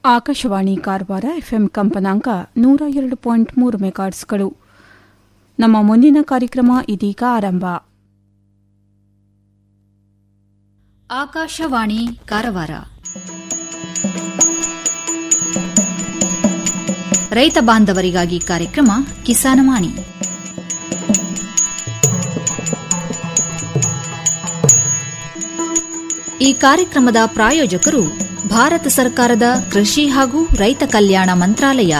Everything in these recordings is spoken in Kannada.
ಆಕಾಶವಾಣಿ ಕಾರವಾರ ಎಫ್ಎಂ ಕಂಪನಾಂಕ ನೂರ ಎರಡು ಪಾಯಿಂಟ್ ಮೂರು ಮೆಗಾಟ್ಸ್ಗಳು ನಮ್ಮ ಮುಂದಿನ ಕಾರ್ಯಕ್ರಮ ಇದೀಗ ಆರಂಭ ಆಕಾಶವಾಣಿ ಕಾರವಾರ ರೈತ ಬಾಂಧವರಿಗಾಗಿ ಕಾರ್ಯಕ್ರಮ ಕಿಸಾನವಾಣಿ ಈ ಕಾರ್ಯಕ್ರಮದ ಪ್ರಾಯೋಜಕರು ಭಾರತ ಸರ್ಕಾರದ ಕೃಷಿ ಹಾಗೂ ರೈತ ಕಲ್ಯಾಣ ಮಂತ್ರಾಲಯ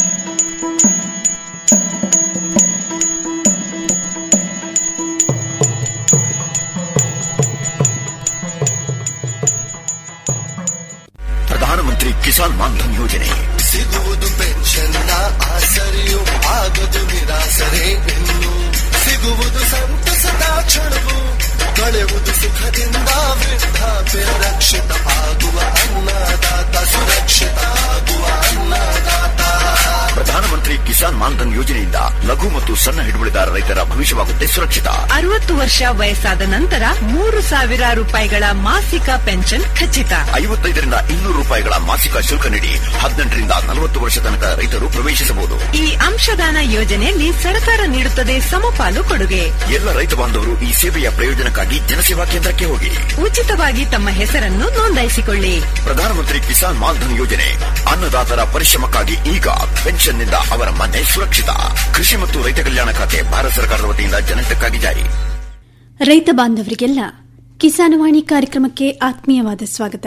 ಪ್ರಧಾನಮಂತ್ರಿ ಕಿಸಾನ್ ಮಾನ್ಧನ್ ಯೋಜನೆ ಸಿಗುವುದು ಪೆನ್ಷನ್ನ ಆಸರೆಯು ಆಗದು ನಿರಾಸರೆ ಇನ್ನು ಸಿಗುವುದು ಸಂತಸದ ಕ್ಷಣವು ಕಳೆಯುವುದು ಸುಖದಿಂದ ವೃದ್ಧಾಪ್ಯ ರಕ್ಷಿತ ಆಗುವ ಅನ್ನದಾತ ಸುರಕ್ಷಿತ ಆಗುವ ಅನ್ನದಾತ ಪ್ರಧಾನಮಂತ್ರಿ ಕಿಸಾನ್ ಮಾನ್ಧನ್ ಯೋಜನೆಯಿಂದ ಲಘು ಮತ್ತು ಸಣ್ಣ ಹಿಡುವಳಿದಾರ ರೈತರ ಭವಿಷ್ಯವಾಗುತ್ತೆ ಸುರಕ್ಷಿತ ಅರವತ್ತು ವರ್ಷ ವಯಸ್ಸಾದ ನಂತರ ಮೂರು ಸಾವಿರ ರೂಪಾಯಿಗಳ ಮಾಸಿಕ ಪೆನ್ಷನ್ ಖಚಿತ ಐವತ್ತೈದರಿಂದ ಇನ್ನೂರು ರೂಪಾಯಿಗಳ ಮಾಸಿಕ ಶುಲ್ಕ ನೀಡಿ ಹದಿನೆಂಟರಿಂದ ನಲವತ್ತು ವರ್ಷ ತನಕ ರೈತರು ಪ್ರವೇಶಿಸಬಹುದು ಈ ಅಂಶದಾನ ಯೋಜನೆಯಲ್ಲಿ ಸರ್ಕಾರ ನೀಡುತ್ತದೆ ಸಮಪಾಲು ಕೊಡುಗೆ ಎಲ್ಲ ರೈತ ಬಾಂಧವರು ಈ ಸೇವೆಯ ಪ್ರಯೋಜನಕ್ಕಾಗಿ ಜನಸೇವಾ ಕೇಂದ್ರಕ್ಕೆ ಹೋಗಿ ಉಚಿತವಾಗಿ ತಮ್ಮ ಹೆಸರನ್ನು ನೋಂದಾಯಿಸಿಕೊಳ್ಳಿ ಪ್ರಧಾನಮಂತ್ರಿ ಕಿಸಾನ್ ಮಾನ್ಧನ್ ಯೋಜನೆ ಅನ್ನದಾತರ ಪರಿಶ್ರಮಕ್ಕಾಗಿ ಈಗ ಪೆನ್ಷನ್ನಿಂದ ಅವರ ಮನೆ ಸುರಕ್ಷಿತ ಕೃಷಿ ಮತ್ತು ರೈತ ಕಲ್ಯಾಣ ಖಾತೆ ಭಾರತ ಸರ್ಕಾರದ ವತಿಯಿಂದ ಜನಹಿತಕ್ಕಾಗಿ ಜಾರಿ ರೈತ ಬಾಂಧವರಿಗೆಲ್ಲ ಕಿಸಾನವಾಣಿ ಕಾರ್ಯಕ್ರಮಕ್ಕೆ ಆತ್ಮೀಯವಾದ ಸ್ವಾಗತ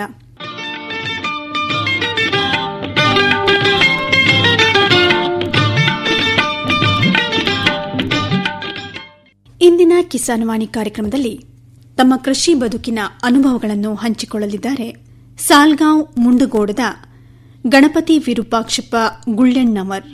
ಇಂದಿನ ಕಿಸಾನವಾಣಿ ಕಾರ್ಯಕ್ರಮದಲ್ಲಿ ತಮ್ಮ ಕೃಷಿ ಬದುಕಿನ ಅನುಭವಗಳನ್ನು ಹಂಚಿಕೊಳ್ಳಲಿದ್ದಾರೆ ಸಾಲ್ಗಾಂವ್ ಮುಂಡಗೋಡದ ಗಣಪತಿ ವಿರೂಪಾಕ್ಷಪ್ಪ ಗುಳ್ಳೆಣ್ಣವರ್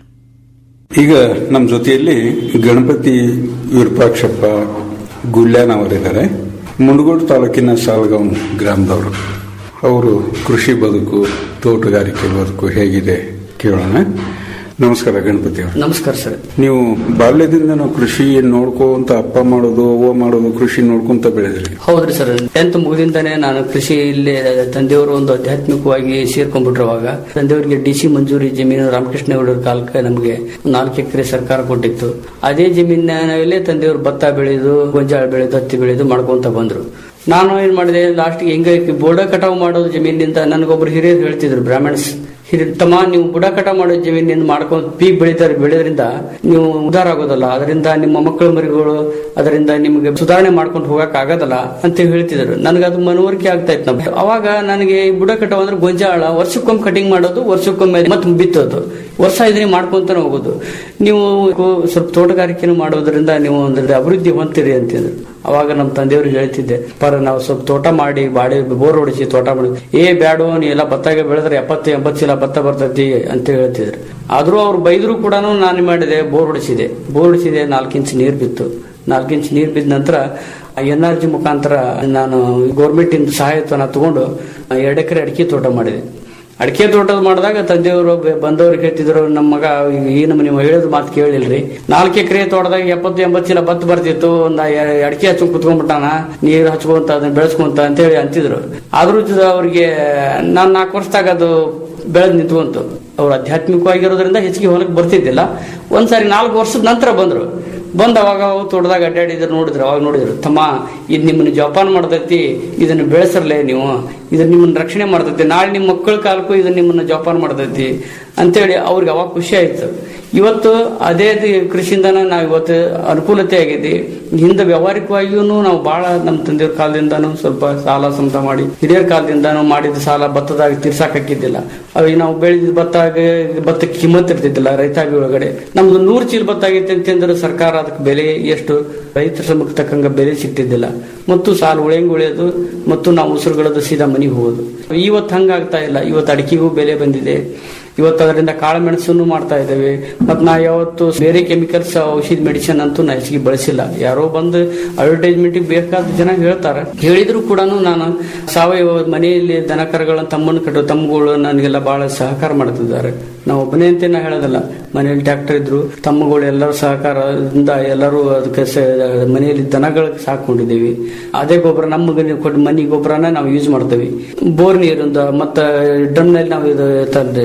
ಈಗ ನಮ್ಮ ಜೊತೆಯಲ್ಲಿ ಗಣಪತಿ ವಿರೂಪಾಕ್ಷಪ್ಪ ಗುಳ್ಯಾನವರಿದ್ದಾರೆ ಮುಂಡಗೋಡು ತಾಲೂಕಿನ ಸಾಲಗಾಂವ್ ಗ್ರಾಮದವರು ಅವರು ಕೃಷಿ ಬದುಕು ತೋಟಗಾರಿಕೆ ಬದುಕು ಹೇಗಿದೆ ಕೇಳೋಣ ನಮಸ್ಕಾರ ಗಣಪತಿ ಅವರು ನಮಸ್ಕಾರ ಸರ್ ನೀವು ಬಾಲ್ಯದಿಂದ ನಾವು ಕೃಷಿ ನೋಡ್ಕೊಂತ ಅಪ್ಪ ಮಾಡೋದು ಅವ್ವ ಮಾಡೋದು ಕೃಷಿ ನೋಡ್ಕೊಂತ ಬೆಳೆದ್ರಿ ಹೌದ್ರಿ ಸರ್ ಟೆಂತ್ ಮುಗಿದಿಂದಾನೆ ನಾನು ಕೃಷಿಯಲ್ಲಿ ತಂದೆಯವರು ಒಂದು ಆಧ್ಯಾತ್ಮಿಕವಾಗಿ ಸೇರ್ಕೊಂಡ್ಬಿಟ್ರವಾಗ ತಂದೆಯವರಿಗೆ ಡಿ ಸಿ ಮಂಜೂರಿ ಜಮೀನು ರಾಮಕೃಷ್ಣ ಗೌಡರ ಕಾಲಕ್ಕೆ ನಮಗೆ ನಾಲ್ಕು ಎಕರೆ ಸರ್ಕಾರ ಕೊಟ್ಟಿತ್ತು ಅದೇ ಜಮೀನಿನಲ್ಲೇ ತಂದೆಯವರು ಭತ್ತ ಬೆಳೆದು ಗೊಂಜಾಳ ಬೆಳೆದು ಹತ್ತಿ ಬೆಳೆದು ಮಾಡ್ಕೊಂತ ಬಂದ್ರು ನಾನು ಏನ್ ಮಾಡಿದೆ ಲಾಸ್ಟ್ಗೆ ಹೆಂಗ ಬೋಡ ಕಟಾವು ಮಾಡೋದು ಜಮೀನಿನಿಂದ ನನಗೊಬ್ರು ಹಿರಿಯರು ಹೇಳ್ತಿದ್ರು ಬ್ರಾಹ್ಮಣ್ಸ್ ಹಿರಿಯ ತಮ್ಮ ನೀವು ಬುಡ ಕಟಾವು ಮಾಡೋ ಜಮೀನಿಂದ ಮಾಡ್ಕೊಂಡು ಪೀಕ್ ಬೆಳೀತಾರೆ ಬೆಳೆದ್ರಿಂದ ನೀವು ಉದಾರ ಆಗೋದಲ್ಲ ಅದರಿಂದ ನಿಮ್ಮ ಮಕ್ಕಳ ಮರಿಗಳು ಅದರಿಂದ ನಿಮಗೆ ಸುಧಾರಣೆ ಮಾಡ್ಕೊಂಡು ಹೋಗಕ್ ಆಗೋದಲ್ಲ ಅಂತ ಹೇಳ್ತಿದ್ರು ನನಗೆ ಅದು ಮನವರಿಕೆ ಆಗ್ತಾ ಇತ್ತು ನಮ್ಗೆ ಅವಾಗ ನನಗೆ ಈ ಬುಡ ಕಟಾವು ಅಂದ್ರೆ ಗೊಂಜಾಳ ವರ್ಷಕ್ಕೊಮ್ಮೆ ಕಟಿಂಗ್ ಮಾಡೋದು ವರ್ಷಕ್ಕೊಮ್ಮೆ ಮತ್ತೆ ಬಿತ್ತೋದು ವರ್ಷ ಇದನ್ನೇ ಮಾಡ್ಕೊಂತಾನೆ ಹೋಗೋದು ನೀವು ಸ್ವಲ್ಪ ತೋಟಗಾರಿಕೆನೂ ಮಾಡೋದ್ರಿಂದ ನೀವು ಅಂದ್ರೆ ಅಭಿವೃದ್ಧಿ ಹೊಂದ್ತೀರಿ ಅಂತಿದ್ರು ಅವಾಗ ನಮ್ಮ ತಂದೆಯವ್ರಿಗೆ ಹೇಳ್ತಿದ್ದೆ ಪರ ನಾವು ಸ್ವಲ್ಪ ತೋಟ ಮಾಡಿ ಬಾಡಿ ಬೋರ್ ಹೊಡಿಸಿ ತೋಟ ಮಾಡಿ ಏ ಬ್ಯಾಡೋ ನೀ ಎಲ್ಲ ಭತ್ತಾಗೆ ಬೆಳೆದ್ರೆ ಎಪ್ಪತ್ತು ಎಂಬತ್ತು ಚೀಲ ಭತ್ತ ಬರ್ತೈತಿ ಅಂತ ಹೇಳ್ತಿದ್ರು ಆದ್ರೂ ಅವ್ರು ಬೈದ್ರು ಕೂಡ ನಾನು ಮಾಡಿದೆ ಬೋರ್ ಹೊಡಿಸಿದೆ ಬೋರ್ ಹೊಡಿಸಿದೆ ನಾಲ್ಕು ಇಂಚ್ ನೀರು ಬಿತ್ತು ನಾಲ್ಕು ಇಂಚ್ ನೀರು ಬಿದ್ದ ನಂತರ ಎನ್ ಆರ್ ಜಿ ಮುಖಾಂತರ ನಾನು ಗೌರ್ಮೆಂಟ್ ಇಂದ ಸಹಾಯತ್ವನ ತಗೊಂಡು ಎರಡು ಎಕರೆ ಅಡಿಕೆ ತೋಟ ಮಾಡಿದೆ ಅಡಿಕೆ ತೋಟದ ಮಾಡಿದಾಗ ತಂದೆಯವರು ಬಂದವ್ರಿಗೆ ಹೇಳ್ತಿದ್ರು ನಮ್ಮ ಮಗ ಈ ನಮ್ಮ ನೀವು ಹೇಳಿದ ಮಾತು ಕೇಳಿಲ್ರಿ ನಾಲ್ಕು ಎಕರೆ ತೋಟದಾಗ ಎಪ್ಪತ್ತು ಎಂಬತ್ತು ಚೀಲ ಭತ್ತ ಬರ್ತಿತ್ತು ಒಂದು ಅಡಿಕೆ ಹಚ್ಕೊಂಡ್ ಕುತ್ಕೊಂಡ್ಬಿಟ್ಟಾನ ನೀರು ಹಚ್ಕೊಂತ ಅದನ್ನ ಬೆಳೆಸ್ಕೊಂತ ಅಂತ ಹೇಳಿ ಅಂತಿದ್ರು ಆದ್ರೂ ಅವ್ರಿಗೆ ನಾನು ನಾಲ್ಕು ವರ್ಷದಾಗ ಅದು ಬೆಳೆದ್ ನಿಂತ್ಕೊಂತು ಅವ್ರು ಆಧ್ಯಾತ್ಮಿಕವಾಗಿರೋದ್ರಿಂದ ಹೆಚ್ಚಿಗೆ ಹೊಲಕ್ಕೆ ಬರ್ತಿದ್ದಿಲ್ಲ ಒಂದ್ಸಾರಿ ನಾಲ್ಕು ವರ್ಷದ ನಂತರ ಬಂದ್ರು ಬಂದ ಅವಾಗ ಅವು ತೋಟದಾಗ ಅಡ್ಡಾಡಿದ್ರು ನೋಡಿದ್ರು ಅವಾಗ ನೋಡಿದ್ರು ತಮ್ಮ ಇದು ನಿಮ್ಮನ್ನ ಜೋಪಾನ ಮಾಡ್ತೈತಿ ಇದನ್ನ ಬೆಳೆಸರ್ಲೆ ನೀವು ಇದನ್ನ ನಿಮ್ಮನ್ನ ರಕ್ಷಣೆ ಮಾಡ್ತೈತಿ ನಾಳೆ ನಿಮ್ಮ ಮಕ್ಕಳ ಕಾಲಕ್ಕೂ ಇದನ್ನ ನಿಮ್ಮನ್ನ ಜೋಪಾನ ಮಾಡ್ತೈತಿ ಅಂತೇಳಿ ಅವ್ರಿಗೆ ಅವಾಗ ಖುಷಿ ಆಯ್ತು ಇವತ್ತು ಅದೇ ಕೃಷಿಯಿಂದನ ನಾವು ಇವತ್ತು ಅನುಕೂಲತೆ ಆಗೈತಿ ಹಿಂದೆ ವ್ಯವಹಾರಿಕವಾಗಿಯೂ ನಾವು ಬಹಳ ನಮ್ಮ ತಂದೆಯವ್ರ ಕಾಲದಿಂದಾನು ಸ್ವಲ್ಪ ಸಾಲ ಸಮತ ಮಾಡಿ ಹಿರಿಯರ ಕಾಲದಿಂದಾನು ಮಾಡಿದ ಸಾಲ ಭತ್ತದಾಗ ತೀರ್ಸಾಕ್ ಹಾಕಿದ್ದಿಲ್ಲ ಅವಾಗ ನಾವು ಬೆಳೆದ ಭತ್ತ ಭತ್ತಕ್ಕೆ ಕಿಮ್ಮತ್ ಇರ್ತಿದ್ದಿಲ್ಲ ರೈತಾಪಿ ಒಳಗಡೆ ನಮ್ದು ನೂರು ಚೀಲ ಭತ್ತ ಆಗೈತೆ ಅಂತಂದ್ರೆ ಸರ್ಕಾರ ಅದಕ್ಕೆ ಬೆಲೆ ಎಷ್ಟು ರೈತರ ಶ್ರಮಕ್ಕೆ ತಕ್ಕಂಗ ಬೆಲೆ ಸಿಗ್ತಿದ್ದಿಲ್ಲ ಮತ್ತು ಸಾಲ ಉಳಿಯಂಗ್ ಉಳಿಯೋದು ಮತ್ತು ನಾವು ಉಸಿರುಗಳದ್ದು ಸೀದಾ ಮನೆಗೆ ಹೋಗೋದು ಇವತ್ತು ಹಂಗಾಗ್ತಾ ಇಲ್ಲ ಇವತ್ತು ಅಡಿಕೆಗೂ ಬೆಲೆ ಬಂದಿದೆ ಇವತ್ತು ಅದರಿಂದ ಕಾಳು ಮೆಣಸನ್ನು ಮಾಡ್ತಾ ಇದ್ದೇವೆ ಮತ್ ನಾ ಯಾವತ್ತು ಬೇರೆ ಕೆಮಿಕಲ್ಸ್ ಔಷಧಿ ಮೆಡಿಸಿನ್ ಅಂತೂ ನಾ ಹೆಚ್ಚಿಗೆ ಬಳಸಿಲ್ಲ ಯಾರೋ ಬಂದು ಅಡ್ವರ್ಟೈಸ್ಮೆಂಟ್ ಬೇಕಾದ ಜನ ಹೇಳ್ತಾರೆ ಹೇಳಿದ್ರು ಕೂಡ ನಾನು ಸಾವಯವ ಮನೆಯಲ್ಲಿ ದನ ಕರುಗಳನ್ನ ತಮ್ಮನ್ನು ಕಟ್ಟು ತಮ್ಮಗಳು ನನಗೆಲ್ಲ ಬಹಳ ಸಹಕಾರ ಮಾಡ್ತಿದ್ದಾರೆ ನಾವು ಒಬ್ಬನೇ ಅಂತ ನಾ ಹೇಳೋದಲ್ಲ ಮನೆಯಲ್ಲಿ ಟ್ರ್ಯಾಕ್ಟರ್ ಇದ್ರು ತಮ್ಮಗಳು ಎಲ್ಲರೂ ಸಹಕಾರದಿಂದ ಎಲ್ಲರೂ ಅದಕ್ಕೆ ಸ- ಮನೆಯಲ್ಲಿ ದನಗಳಿಗೆ ಸಾಕೊಂಡಿದ್ದೀವಿ ಅದೇ ಗೊಬ್ಬರ ನಮ್ಮ ಕೊಟ್ಟು ಮನೆ ಗೊಬ್ಬರನ ನಾವು ಯೂಸ್ ಮಾಡ್ತೀವಿ ಬೋರ್ ನೀರಿಂದ ಮತ್ತೆ ಡ್ರಮ್ನಲ್ಲಿ ನಾವು ಇದು ತಂದೆ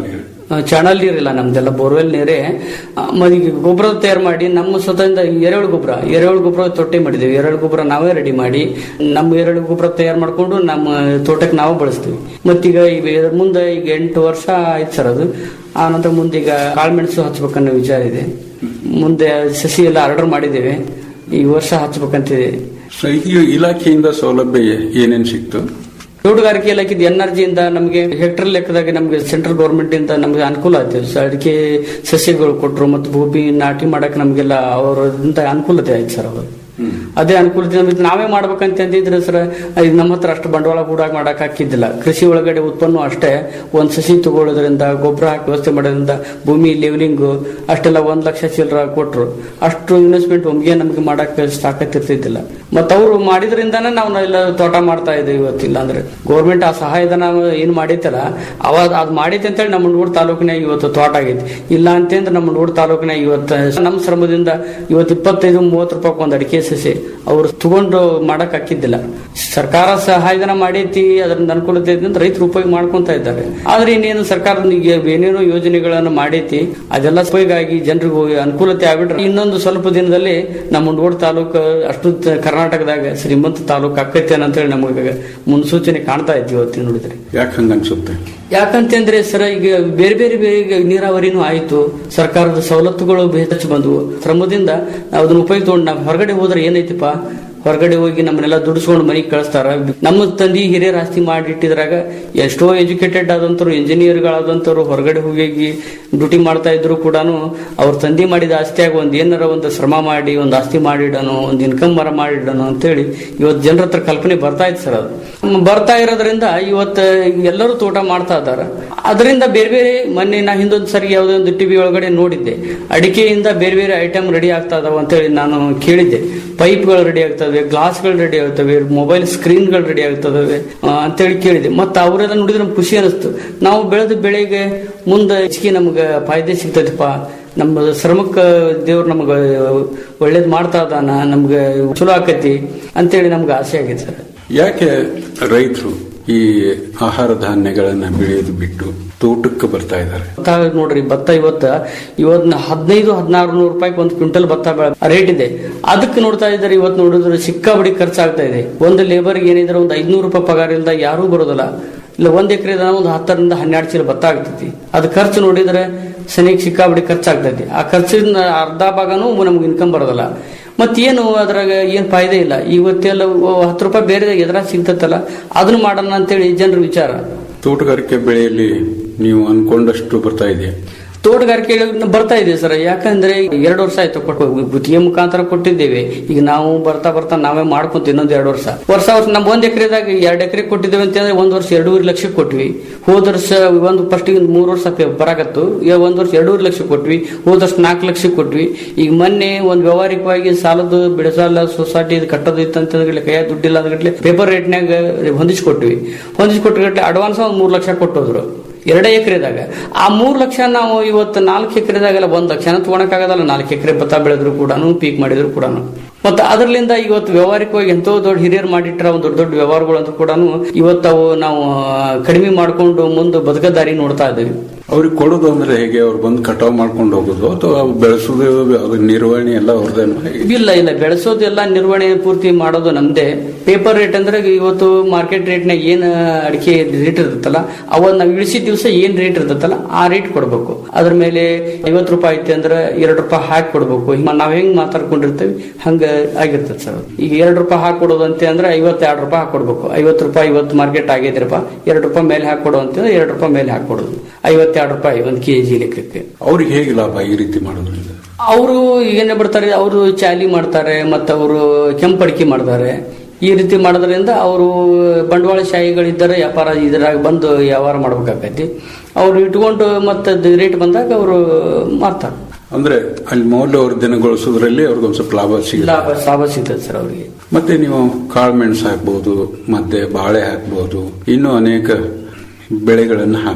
ಚಾನಲ್ ನೀರಿಲ್ಲ ನಮ್ದೆಲ್ಲ ಬೋರ್ವೆಲ್ ನೀರೇ ಆ, ಮನೆಗೆ ಗೊಬ್ಬರ ತಯಾರು ಮಾಡಿ ನಮ್ಮ ಸ್ವತಃ ಎರೆಹುಳು ಗೊಬ್ಬರ ಎರೆಹುಳು ಗೊಬ್ಬರ ತೊಟ್ಟೆ ಮಾಡಿದ್ದೀವಿ ಎರೆಹುಳು ಗೊಬ್ಬರ ನಾವೇ ರೆಡಿ ಮಾಡಿ ನಮ್ಮ ಎರೆಹುಳು ಗೊಬ್ಬರ ತಯಾರು ಮಾಡ್ಕೊಂಡು ನಮ್ಮ ತೋಟಕ್ಕೆ ನಾವು ಬಳಸ್ತೀವಿ ಮತ್ತೀಗ ಈಗ ಇದ್ರ ಮುಂದೆ ಈಗ ಎಂಟು ವರ್ಷ ಆಯ್ತು ಸರ್ ಅದು ಆ ನಂತರ ಮುಂದೆ ಈಗ ಕಾಳುಮೆಣಸು ಹಚ್ಬೇಕನ್ನೋ ವಿಚಾರ ಇದೆ ಮುಂದೆ ಸಸಿ ಎಲ್ಲ ಆರ್ಡರ್ ಮಾಡಿದ್ದೇವೆ ಈ ವರ್ಷ ಹಚ್ಬೇಕಂತಿದೆ ಸೊ ಈಗ ಇಲಾಖೆಯಿಂದ ಸೌಲಭ್ಯ ಏನೇನ್ ಸಿಕ್ತು ತೋಟಗಾರಿಕೆ ಇಲಾಖೆದ ಎನ್ ಆರ್ ಜಿಯಿಂದ ನಮಗೆ ಹೆಕ್ಟರ್ ಲೆಕ್ಕದಾಗ ನಮಗೆ ಸೆಂಟ್ರಲ್ ಗೌರ್ಮೆಂಟ್ ಇಂದ ನಮಗೆ ಅನುಕೂಲ ಆಯ್ತು ಸೊ ಅದಕ್ಕೆ ಸಸ್ಯಗಳು ಕೊಟ್ಟರು ಮತ್ತು ಭೂಮಿ ನಾಟಿ ಮಾಡಕ್ಕೆ ನಮಗೆಲ್ಲ ಅವರಿಂದ ಅನುಕೂಲತೆ ಆಯ್ತು ಸರ್ ಅವರು ಅದೇ ಅನುಕೂಲತೆ ನಮಗೆ ನಾವೇ ಮಾಡ್ಬೇಕಂತ ಅಂದಿದ್ರೆ ಸರ್ ಇದು ನಮ್ಮ ಹತ್ರ ಅಷ್ಟು ಬಂಡವಾಳ ಕೂಡ ಮಾಡಕ್ ಹಾಕಿದ್ದಿಲ್ಲ ಕೃಷಿ ಒಳಗಡೆ ಉತ್ಪನ್ನ ಅಷ್ಟೇ ಒಂದ್ ಸಸಿ ತಗೊಳ್ಳೋದ್ರಿಂದ ಗೊಬ್ಬರ ಹಾಕಿ ವ್ಯವಸ್ಥೆ ಮಾಡೋದ್ರಿಂದ ಭೂಮಿ ಲೆವೆಲಿಂಗು ಅಷ್ಟೆಲ್ಲ ಒಂದ್ ಲಕ್ಷ ಚಿಲ್ಲರ ಕೊಟ್ರು ಅಷ್ಟು ಇನ್ವೆಸ್ಟ್ಮೆಂಟ್ ಒಮ್ಗೆ ನಮಗೆ ಮಾಡಕ್ ಸಾಕತ್ತಿರ್ತಿದ್ದಿಲ್ಲ ಮತ್ತ ಅವರು ಮಾಡಿದ್ರಿಂದಾನೇ ನಾವು ಎಲ್ಲ ತೋಟ ಮಾಡ್ತಾ ಇದ್ದೀವಿ ಇವತ್ತಿಲ್ಲ ಅಂದ್ರೆ ಗೌರ್ಮೆಂಟ್ ಆ ಸಹಾಯಧನ ಏನ್ ಮಾಡೈತಲ್ಲ ಅವಾಗ ಅದ್ ಮಾಡೈತೆ ಅಂತೇಳಿ ನಮ್ಮ ಮುಂಡಗೋಡು ತಾಲೂಕಿನಾಗ ಇವತ್ತು ತೋಟ ಆಗೈತಿ ಇಲ್ಲ ಅಂತಂದ್ರೆ ನಮ್ಮ ಮುಂಡಗೋಡು ತಾಲೂಕಿನಾಗ ಇವತ್ತು ನಮ್ಮ ಶ್ರಮದಿಂದ ಇವತ್ತು ಇಪ್ಪತ್ತೈದು ಮೂವತ್ತು ರೂಪಾಯಿ ಒಂದು ಅಡಿಕೆ ಸಸಿ ಅವ್ರು ತಗೊಂಡು ಮಾಡಕ್ ಹಾಕಿದ್ದಿಲ್ಲ ಸರ್ಕಾರ ಸಹಾಯಧನ ಮಾಡೈತಿ ಅದರಿಂದ ಅನುಕೂಲತೆ ಇದೆ ಅಂತ ರೈತರು ಉಪಯೋಗ ಮಾಡ್ಕೊಂತ ಇದ್ದಾರೆ ಆದ್ರೆ ಇನ್ನೇನು ಸರ್ಕಾರದ ಈಗ ಏನೇನೋ ಯೋಜನೆಗಳನ್ನು ಮಾಡೈತಿ ಅದೆಲ್ಲ ಉಪಯೋಗ ಆಗಿ ಜನರಿಗೂ ಅನುಕೂಲತೆ ಆಗ್ಬಿಟ್ರೆ ಇನ್ನೊಂದು ಸ್ವಲ್ಪ ದಿನದಲ್ಲಿ ನಮ್ಮ ಮುಂಡಗೋಡು ತಾಲೂಕು ಅಷ್ಟು ತ- ಕರ್ನಾಟಕದಾಗ ಶ್ರೀಮಂತ ತಾಲೂಕು ಆಕೈತೆ ಅಂತೇಳಿ ನಮಗೆ ಮುನ್ಸೂಚನೆ ಕಾಣ್ತಾ ಇದ್ವಿ ಇವತ್ತಿನ ನೋಡಿದ್ರೆ ಯಾಕೆ ಹಂಗ ಅನ್ಸುತ್ತೆ ಯಾಕಂತಂದ್ರೆ ಸರ್ ಈಗ ಬೇರೆ ಬೇರೆ ಬೇರೆ ಈಗ ನೀರಾವರಿನೂ ಆಯ್ತು ಸರ್ಕಾರದ ಸವಲತ್ತುಗಳು ಹೆಚ್ಚು ಬಂದವು ಶ್ರಮದಿಂದ ನಾವು ಅದನ್ನ ಉಪಯೋಗ ತಗೊಂಡು ನಾವು ಹೊರಗಡೆ ಹೋದ್ರೆ ಏನೈತಿಪ್ಪ ಹೊರಗಡೆ ಹೋಗಿ ನಮ್ಮನ್ನೆಲ್ಲ ದುಡಿಸ್ಕೊಂಡು ಮನೆಗೆ ಕಳಿಸ್ತಾರ ನಮ್ಮ ತಂದೆ ಹಿರಿಯರ ಆಸ್ತಿ ಮಾಡಿಟ್ಟಿದ್ರಾಗ ಎಷ್ಟೋ ಎಜುಕೇಟೆಡ್ ಆದಂತವ್ರು ಇಂಜಿನಿಯರ್ಗಳಾದಂತವ್ರು ಹೊರಗಡೆ ಹೋಗಿ ಡ್ಯೂಟಿ ಮಾಡ್ತಾ ಇದ್ರು ಕೂಡ ಅವ್ರ ತಂದೆ ಮಾಡಿದ ಆಸ್ತಿಯಾಗ ಒಂದ್ ಏನಾರ ಒಂದು ಶ್ರಮ ಮಾಡಿ ಒಂದು ಆಸ್ತಿ ಮಾಡಿಡೋನು ಒಂದು ಇನ್ಕಮ್ ಮರ ಮಾಡಿಡೋನು ಅಂತೇಳಿ ಇವತ್ತು ಜನರ ಹತ್ರ ಕಲ್ಪನೆ ಬರ್ತಾ ಇತ್ತು ಸರ್ ಅದು ಹ್ಮ್, ಬರ್ತಾ ಇರೋದ್ರಿಂದ ಇವತ್ತು ಎಲ್ಲರೂ ತೋಟ ಮಾಡ್ತಾ ಇದಾರ ಅದರಿಂದ ಬೇರೆ ಬೇರೆ ಮೊನ್ನೆ ನಾ ಹಿಂದೊಂದು ಸರಿ ಯಾವುದೋ ಒಂದು ಟಿವಿ ಒಳಗಡೆ ನೋಡಿದ್ದೆ ಅಡಿಕೆಯಿಂದ ಬೇರೆ ಬೇರೆ ಐಟಮ್ ರೆಡಿ ಆಗ್ತಾ ಇದಾವ ಅಂತೇಳಿ ನಾನು ಕೇಳಿದ್ದೆ ಪೈಪ್ಗಳು ರೆಡಿ ಆಗ್ತವೆ ಗ್ಲಾಸ್ಗಳು ರೆಡಿ ಆಗ್ತವೆ ಮೊಬೈಲ್ ಸ್ಕ್ರೀನ್ಗಳು ರೆಡಿ ಆಗ್ತವೆ ಆ, ಅಂತೇಳಿ ಕೇಳಿದೆ ಮತ್ತೆ ಅವರೆಲ್ಲ ನೋಡಿದ್ರೆ ನಮ್ಗೆ ಖುಷಿ ಅನಿಸ್ತು ನಾವು ಬೆಳೆದ ಬೆಳೆಗೆ ಮುಂದೆ ಹೆಚ್ಚಿಗೆ ನಮ್ಗೆ ಫಾಯ್ದೆ ಸಿಗ್ತೈತಪ್ಪ ನಮ್ಮ ಶ್ರಮಕ್ಕೆ ದೇವ್ರು ನಮ್ಗೆ ಒಳ್ಳೇದು ಮಾಡ್ತಾ ಇದಾನ ನಮ್ಗೆ ಚಲೋ ಆಕತಿ ಅಂತೇಳಿ ನಮ್ಗೆ ಆಸೆ ಆಗೈತೆ ಸರ್ ಯಾಕೆ ರೈತರು ಈ ಆಹಾರ ಧಾನ್ಯಗಳನ್ನ ಬೆಳೆಯೋದು ಬಿಟ್ಟು ತೋಟಕ್ಕೆ ಬರ್ತಾ ಇದ್ದಾರೆ ಭತ್ತ ನೋಡ್ರಿ ಭತ್ತ ಇವತ್ತ ಇವತ್ ಹದಿನೈದು ಹದಿನಾರು ನೂರು ರೂಪಾಯಿ ಒಂದು ಕ್ವಿಂಟಲ್ ಭತ್ತ ರೇಟ್ ಇದೆ ಅದಕ್ಕೆ ನೋಡ್ತಾ ಇದ್ದಾರೆ ಇವತ್ತು ನೋಡಿದ್ರೆ ಸಿಕ್ಕಾಬಡಿ ಖರ್ಚಾಗ್ತಾ ಇದೆ ಒಂದು ಲೇಬರ್ಗೆ ಏನಿದ್ರೆ ಒಂದು ಐದ್ನೂರು ರೂಪಾಯಿ ಪಗಾರ ಇಲ್ದ ಯಾರೂ ಬರೋದಿಲ್ಲ ಇಲ್ಲ ಒಂದ್ ಎಕರೆ ಒಂದು ಹತ್ತರಿಂದ ಹನ್ನೆರಡು ಚೀಲ ಭತ್ತ ಆಗ್ತೈತಿ ಅದು ಖರ್ಚು ನೋಡಿದ್ರೆ ಸನಿಗೆ ಸಿಕ್ಕಾಬಡಿ ಖರ್ಚಾಗ್ತೈತಿ ಆ ಖರ್ಚಿನ ಅರ್ಧ ಭಾಗನೂ ನಮ್ಗೆ ಇನ್ಕಮ್ ಬರೋದಿಲ್ಲ ಮತ್ತೇನು ಅದ್ರಾಗ ಏನ್ ಫಾಯ್ದೆ ಇಲ್ಲ ಇವತ್ತೆಲ್ಲ ಓ, ಹತ್ತು ರೂಪಾಯಿ ಬೇರೆ ಎದುರಾಗ ಸಿಗ್ತತ್ತಲ್ಲ ಅದನ್ನ ಮಾಡೋಣ ಅಂತೇಳಿ ಜನರ ವಿಚಾರ ತೋಟಗಾರಿಕೆ ಬೆಳೆಯಲ್ಲಿ ನೀವು ಅನ್ಕೊಂಡಷ್ಟು ಬರ್ತಾ ಇದೆಯಾ ತೋಟಗಾರಿಕೆ ಬರ್ತಾ ಇದೆ ಸರ್ ಯಾಕಂದ್ರೆ ಎರಡು ವರ್ಷ ಆಯ್ತು ಕೊಟ್ಟು ಗುತ್ತಿಗೆ ಮುಖಾಂತರ ಕೊಟ್ಟಿದ್ದೇವೆ ಈಗ ನಾವು ಬರ್ತಾ ಬರ್ತಾ ನಾವೇ ಮಾಡ್ಕೊಂತ ಇನ್ನೊಂದು ಎರಡು ವರ್ಷ ವರ್ಷ ವರ್ಷ ನಮ್ ಒಂದ್ ಎಕರೆದಾಗ ಎರಡು ಎಕರೆ ಕೊಟ್ಟಿದ್ದೇವೆ ಅಂತಂದ್ರೆ ಒಂದ್ ವರ್ಷ ಎರಡೂವರೆ ಲಕ್ಷ ಕೊಟ್ವಿ ಹೋದ ವರ್ಷ ಒಂದು ಫಸ್ಟ್ ಮೂರು ವರ್ಷ ಪೆ- ಬರಾಕತ್ತು ಈಗ ಒಂದ್ ವರ್ಷ ಎರಡೂವರೆ ಲಕ್ಷ ಕೊಟ್ವಿ ಹೋದ ವರ್ಷ ನಾಲ್ಕು ಲಕ್ಷ ಕೊಟ್ವಿ ಈಗ ಮೊನ್ನೆ ಒಂದು ವ್ಯವಹಾರಿಕವಾಗಿ ಸಾಲದು ಬಿಡಸಾಲ ಸೊಸೈಟಿ ಕಟ್ಟೋದು ಇತ್ತು ಅಂತಂದ್ರೆ ಕೈಯಾಗ ದುಡ್ಡಿಲ್ಲ ಅಂದ್ಗಟ್ಲೆ ಪೇಪರ್ ರೇಟ್ನಾಗ ಹೊಂದಿಸ್ಕೊಟ್ವಿ ಹೊಂದಿಸ್ಕೊಟ್ಗಟ್ಲೆ ಅಡ್ವಾನ್ಸ್ ಒಂದು ಮೂರು ಲಕ್ಷ ಕೊಟ್ಟೋದ್ರು ಎರಡೇ ಎಕರೆದಾಗ ಆ ಮೂರ್ ಲಕ್ಷ ನಾವು ಇವತ್ತು ನಾಲ್ಕು ಎಕರೆದಾಗೆಲ್ಲ ಒಂದ್ ಲಕ್ಷನ ತಗೊಳಕ್ಕಾಗದಲ್ಲ ನಾಲ್ಕು ಎಕರೆ ಭತ್ತ ಬೆಳೆದ್ರು ಕೂಡ ಪೀಕ್ ಮಾಡಿದ್ರು ಕೂಡ ಮತ್ತೆ ಅದರಿಂದ ಇವತ್ತು ವ್ಯವಹಾರಿಕವಾಗಿ ಎಂತೋ ದೊಡ್ಡ ಹಿರಿಯರು ಮಾಡಿಟ್ರ ಒಂದು ದೊಡ್ಡ ದೊಡ್ಡ ವ್ಯವಹಾರಗಳು ಅಂತ ಕೂಡ ಇವತ್ತು ಅವು ನಾವು ಆ, ಕಡಿಮೆ ಮಾಡ್ಕೊಂಡು ಮುಂದೆ ಬದುಕ ದಾರಿ ನೋಡ್ತಾ ಇದ್ದೀವಿ ಅವ್ರಿಗೆ ಕೊಡೋದು ಅಂದ್ರೆ ಹೇಗೆ ಅವ್ರು ಬಂದು ಕಟಾವ್ ಮಾಡ್ಕೊಂಡು ಹೋಗೋದು ಅಥವಾ ಅವು ಬೆಳೆಸೋದು ಅದ್ರ ನಿರ್ವಹಣೆ ಎಲ್ಲ ಅವ್ರದ್ದೇನು ಹೇಗೆ ಇಲ್ಲ ಇಲ್ಲ ಬೆಳೆಸೋದೆಲ್ಲ ನಿರ್ವಹಣೆ ಪೂರ್ತಿ ಮಾಡೋದು ನಮ್ದೇ ಪೇಪರ್ ರೇಟ್ ಅಂದ್ರೆ ಇವತ್ತು ಮಾರ್ಕೆಟ್ ರೇಟ್ನಾಗ ಏನ್ ಅಡಿಕೆ ರೇಟ್ ಇರ್ತೈತಲ್ಲ ಅವನ್ನ ನಾವು ಇಳಿಸಿದ ದಿವಸ ಏನ್ ರೇಟ್ ಇರ್ತೈತಲ್ಲ ಆ ರೇಟ್ ಕೊಡ್ಬೇಕು ಅದ್ರ ಮೇಲೆ ಐವತ್ತು ರೂಪಾಯಿ ಐತಿ ಅಂದ್ರೆ ಎರಡು ರೂಪಾಯಿ ಹಾಕಿ ಕೊಡ್ಬೇಕು ಹಿಂಗ ನಾವ್ ಹೆಂಗ್ ಮಾತಾಡ್ಕೊಂಡಿರ್ತೀವಿ ಹಂಗ ಆಗಿರ್ತದೆ ಸರ್ ಈಗ ಎರಡು ರೂಪಾಯಿ ಹಾಕಿ ಕೊಡೋದು ಅಂತ ಅಂದ್ರೆ ಐವತ್ತೆರಡು ರೂಪಾಯಿ ಹಾಕೊಡ್ಬೇಕು ಐವತ್ತು ರೂಪಾಯಿ ಇವತ್ತು ಮಾರ್ಕೆಟ್ ಆಗೈತ್ರಪ್ಪ ಎರಡು ರೂಪಾಯಿ ಮೇಲೆ ಹಾಕೊಡು ಅಂತಂದ್ರೆ ಎರಡು ರೂಪಾಯಿ ಮೇಲೆ ಹಾಕೊಡೋದು ಐವತ್ತೆರಡು ರೂಪಾಯಿ ಒಂದು ಕೆಜಿ ಲೆಕ್ಕಕ್ಕೆ ಅವ್ರಿಗೆ ಹೇಗೆ ಲಾಭ ಈ ರೀತಿ ಮಾಡೋದ್ರಿಂದ ಅವರು ಏನೇ ಬಿಡ್ತಾರೆ ಅವರು ಚಾಲಿ ಮಾಡ್ತಾರೆ ಮತ್ತು ಅವರು ಕೆಂಪಡಿಕೆ ಮಾಡ್ತಾರೆ ಈ ರೀತಿ ಮಾಡೋದ್ರಿಂದ ಅವರು ಬಂಡವಾಳಶಾಹಿಗಳಿದ್ದರೆ ವ್ಯಾಪಾರ ಇದ್ರಾಗ ಬಂದು ವ್ಯವಹಾರ ಮಾಡ್ಬೇಕಾಗೈತಿ ಅವ್ರು ಇಟ್ಕೊಂಡು ಮತ್ತೆ ರೇಟ್ ಬಂದಾಗ ಅವರು ಮಾರ್ತಾರೆ ಅಂದ್ರೆ ಅಲ್ಲಿ ಮೌಲ್ಯವರ್ಧನೆಗೊಳಿಸೋದ್ರಲ್ಲಿ ಅವ್ರಿಗೊಂದ್ ಸ್ವಲ್ಪ ಲಾಭ ಸಿಗಲ್ಲ ಲಾಭ ಲಾಭ ಸಿಗ್ತದೆ ಸರ್ ಅವರಿಗೆ ಮತ್ತೆ ನೀವು ಕಾಳುಮೆಣಸು ಹಾಕ್ಬಹುದು ಮತ್ತೆ ಬಾಳೆ ಹಾಕ್ಬಹುದು ಇನ್ನೂ ಅನೇಕ ಬೆಳೆಗಳನ್ನು ಹಾಕ್ಬಹುದು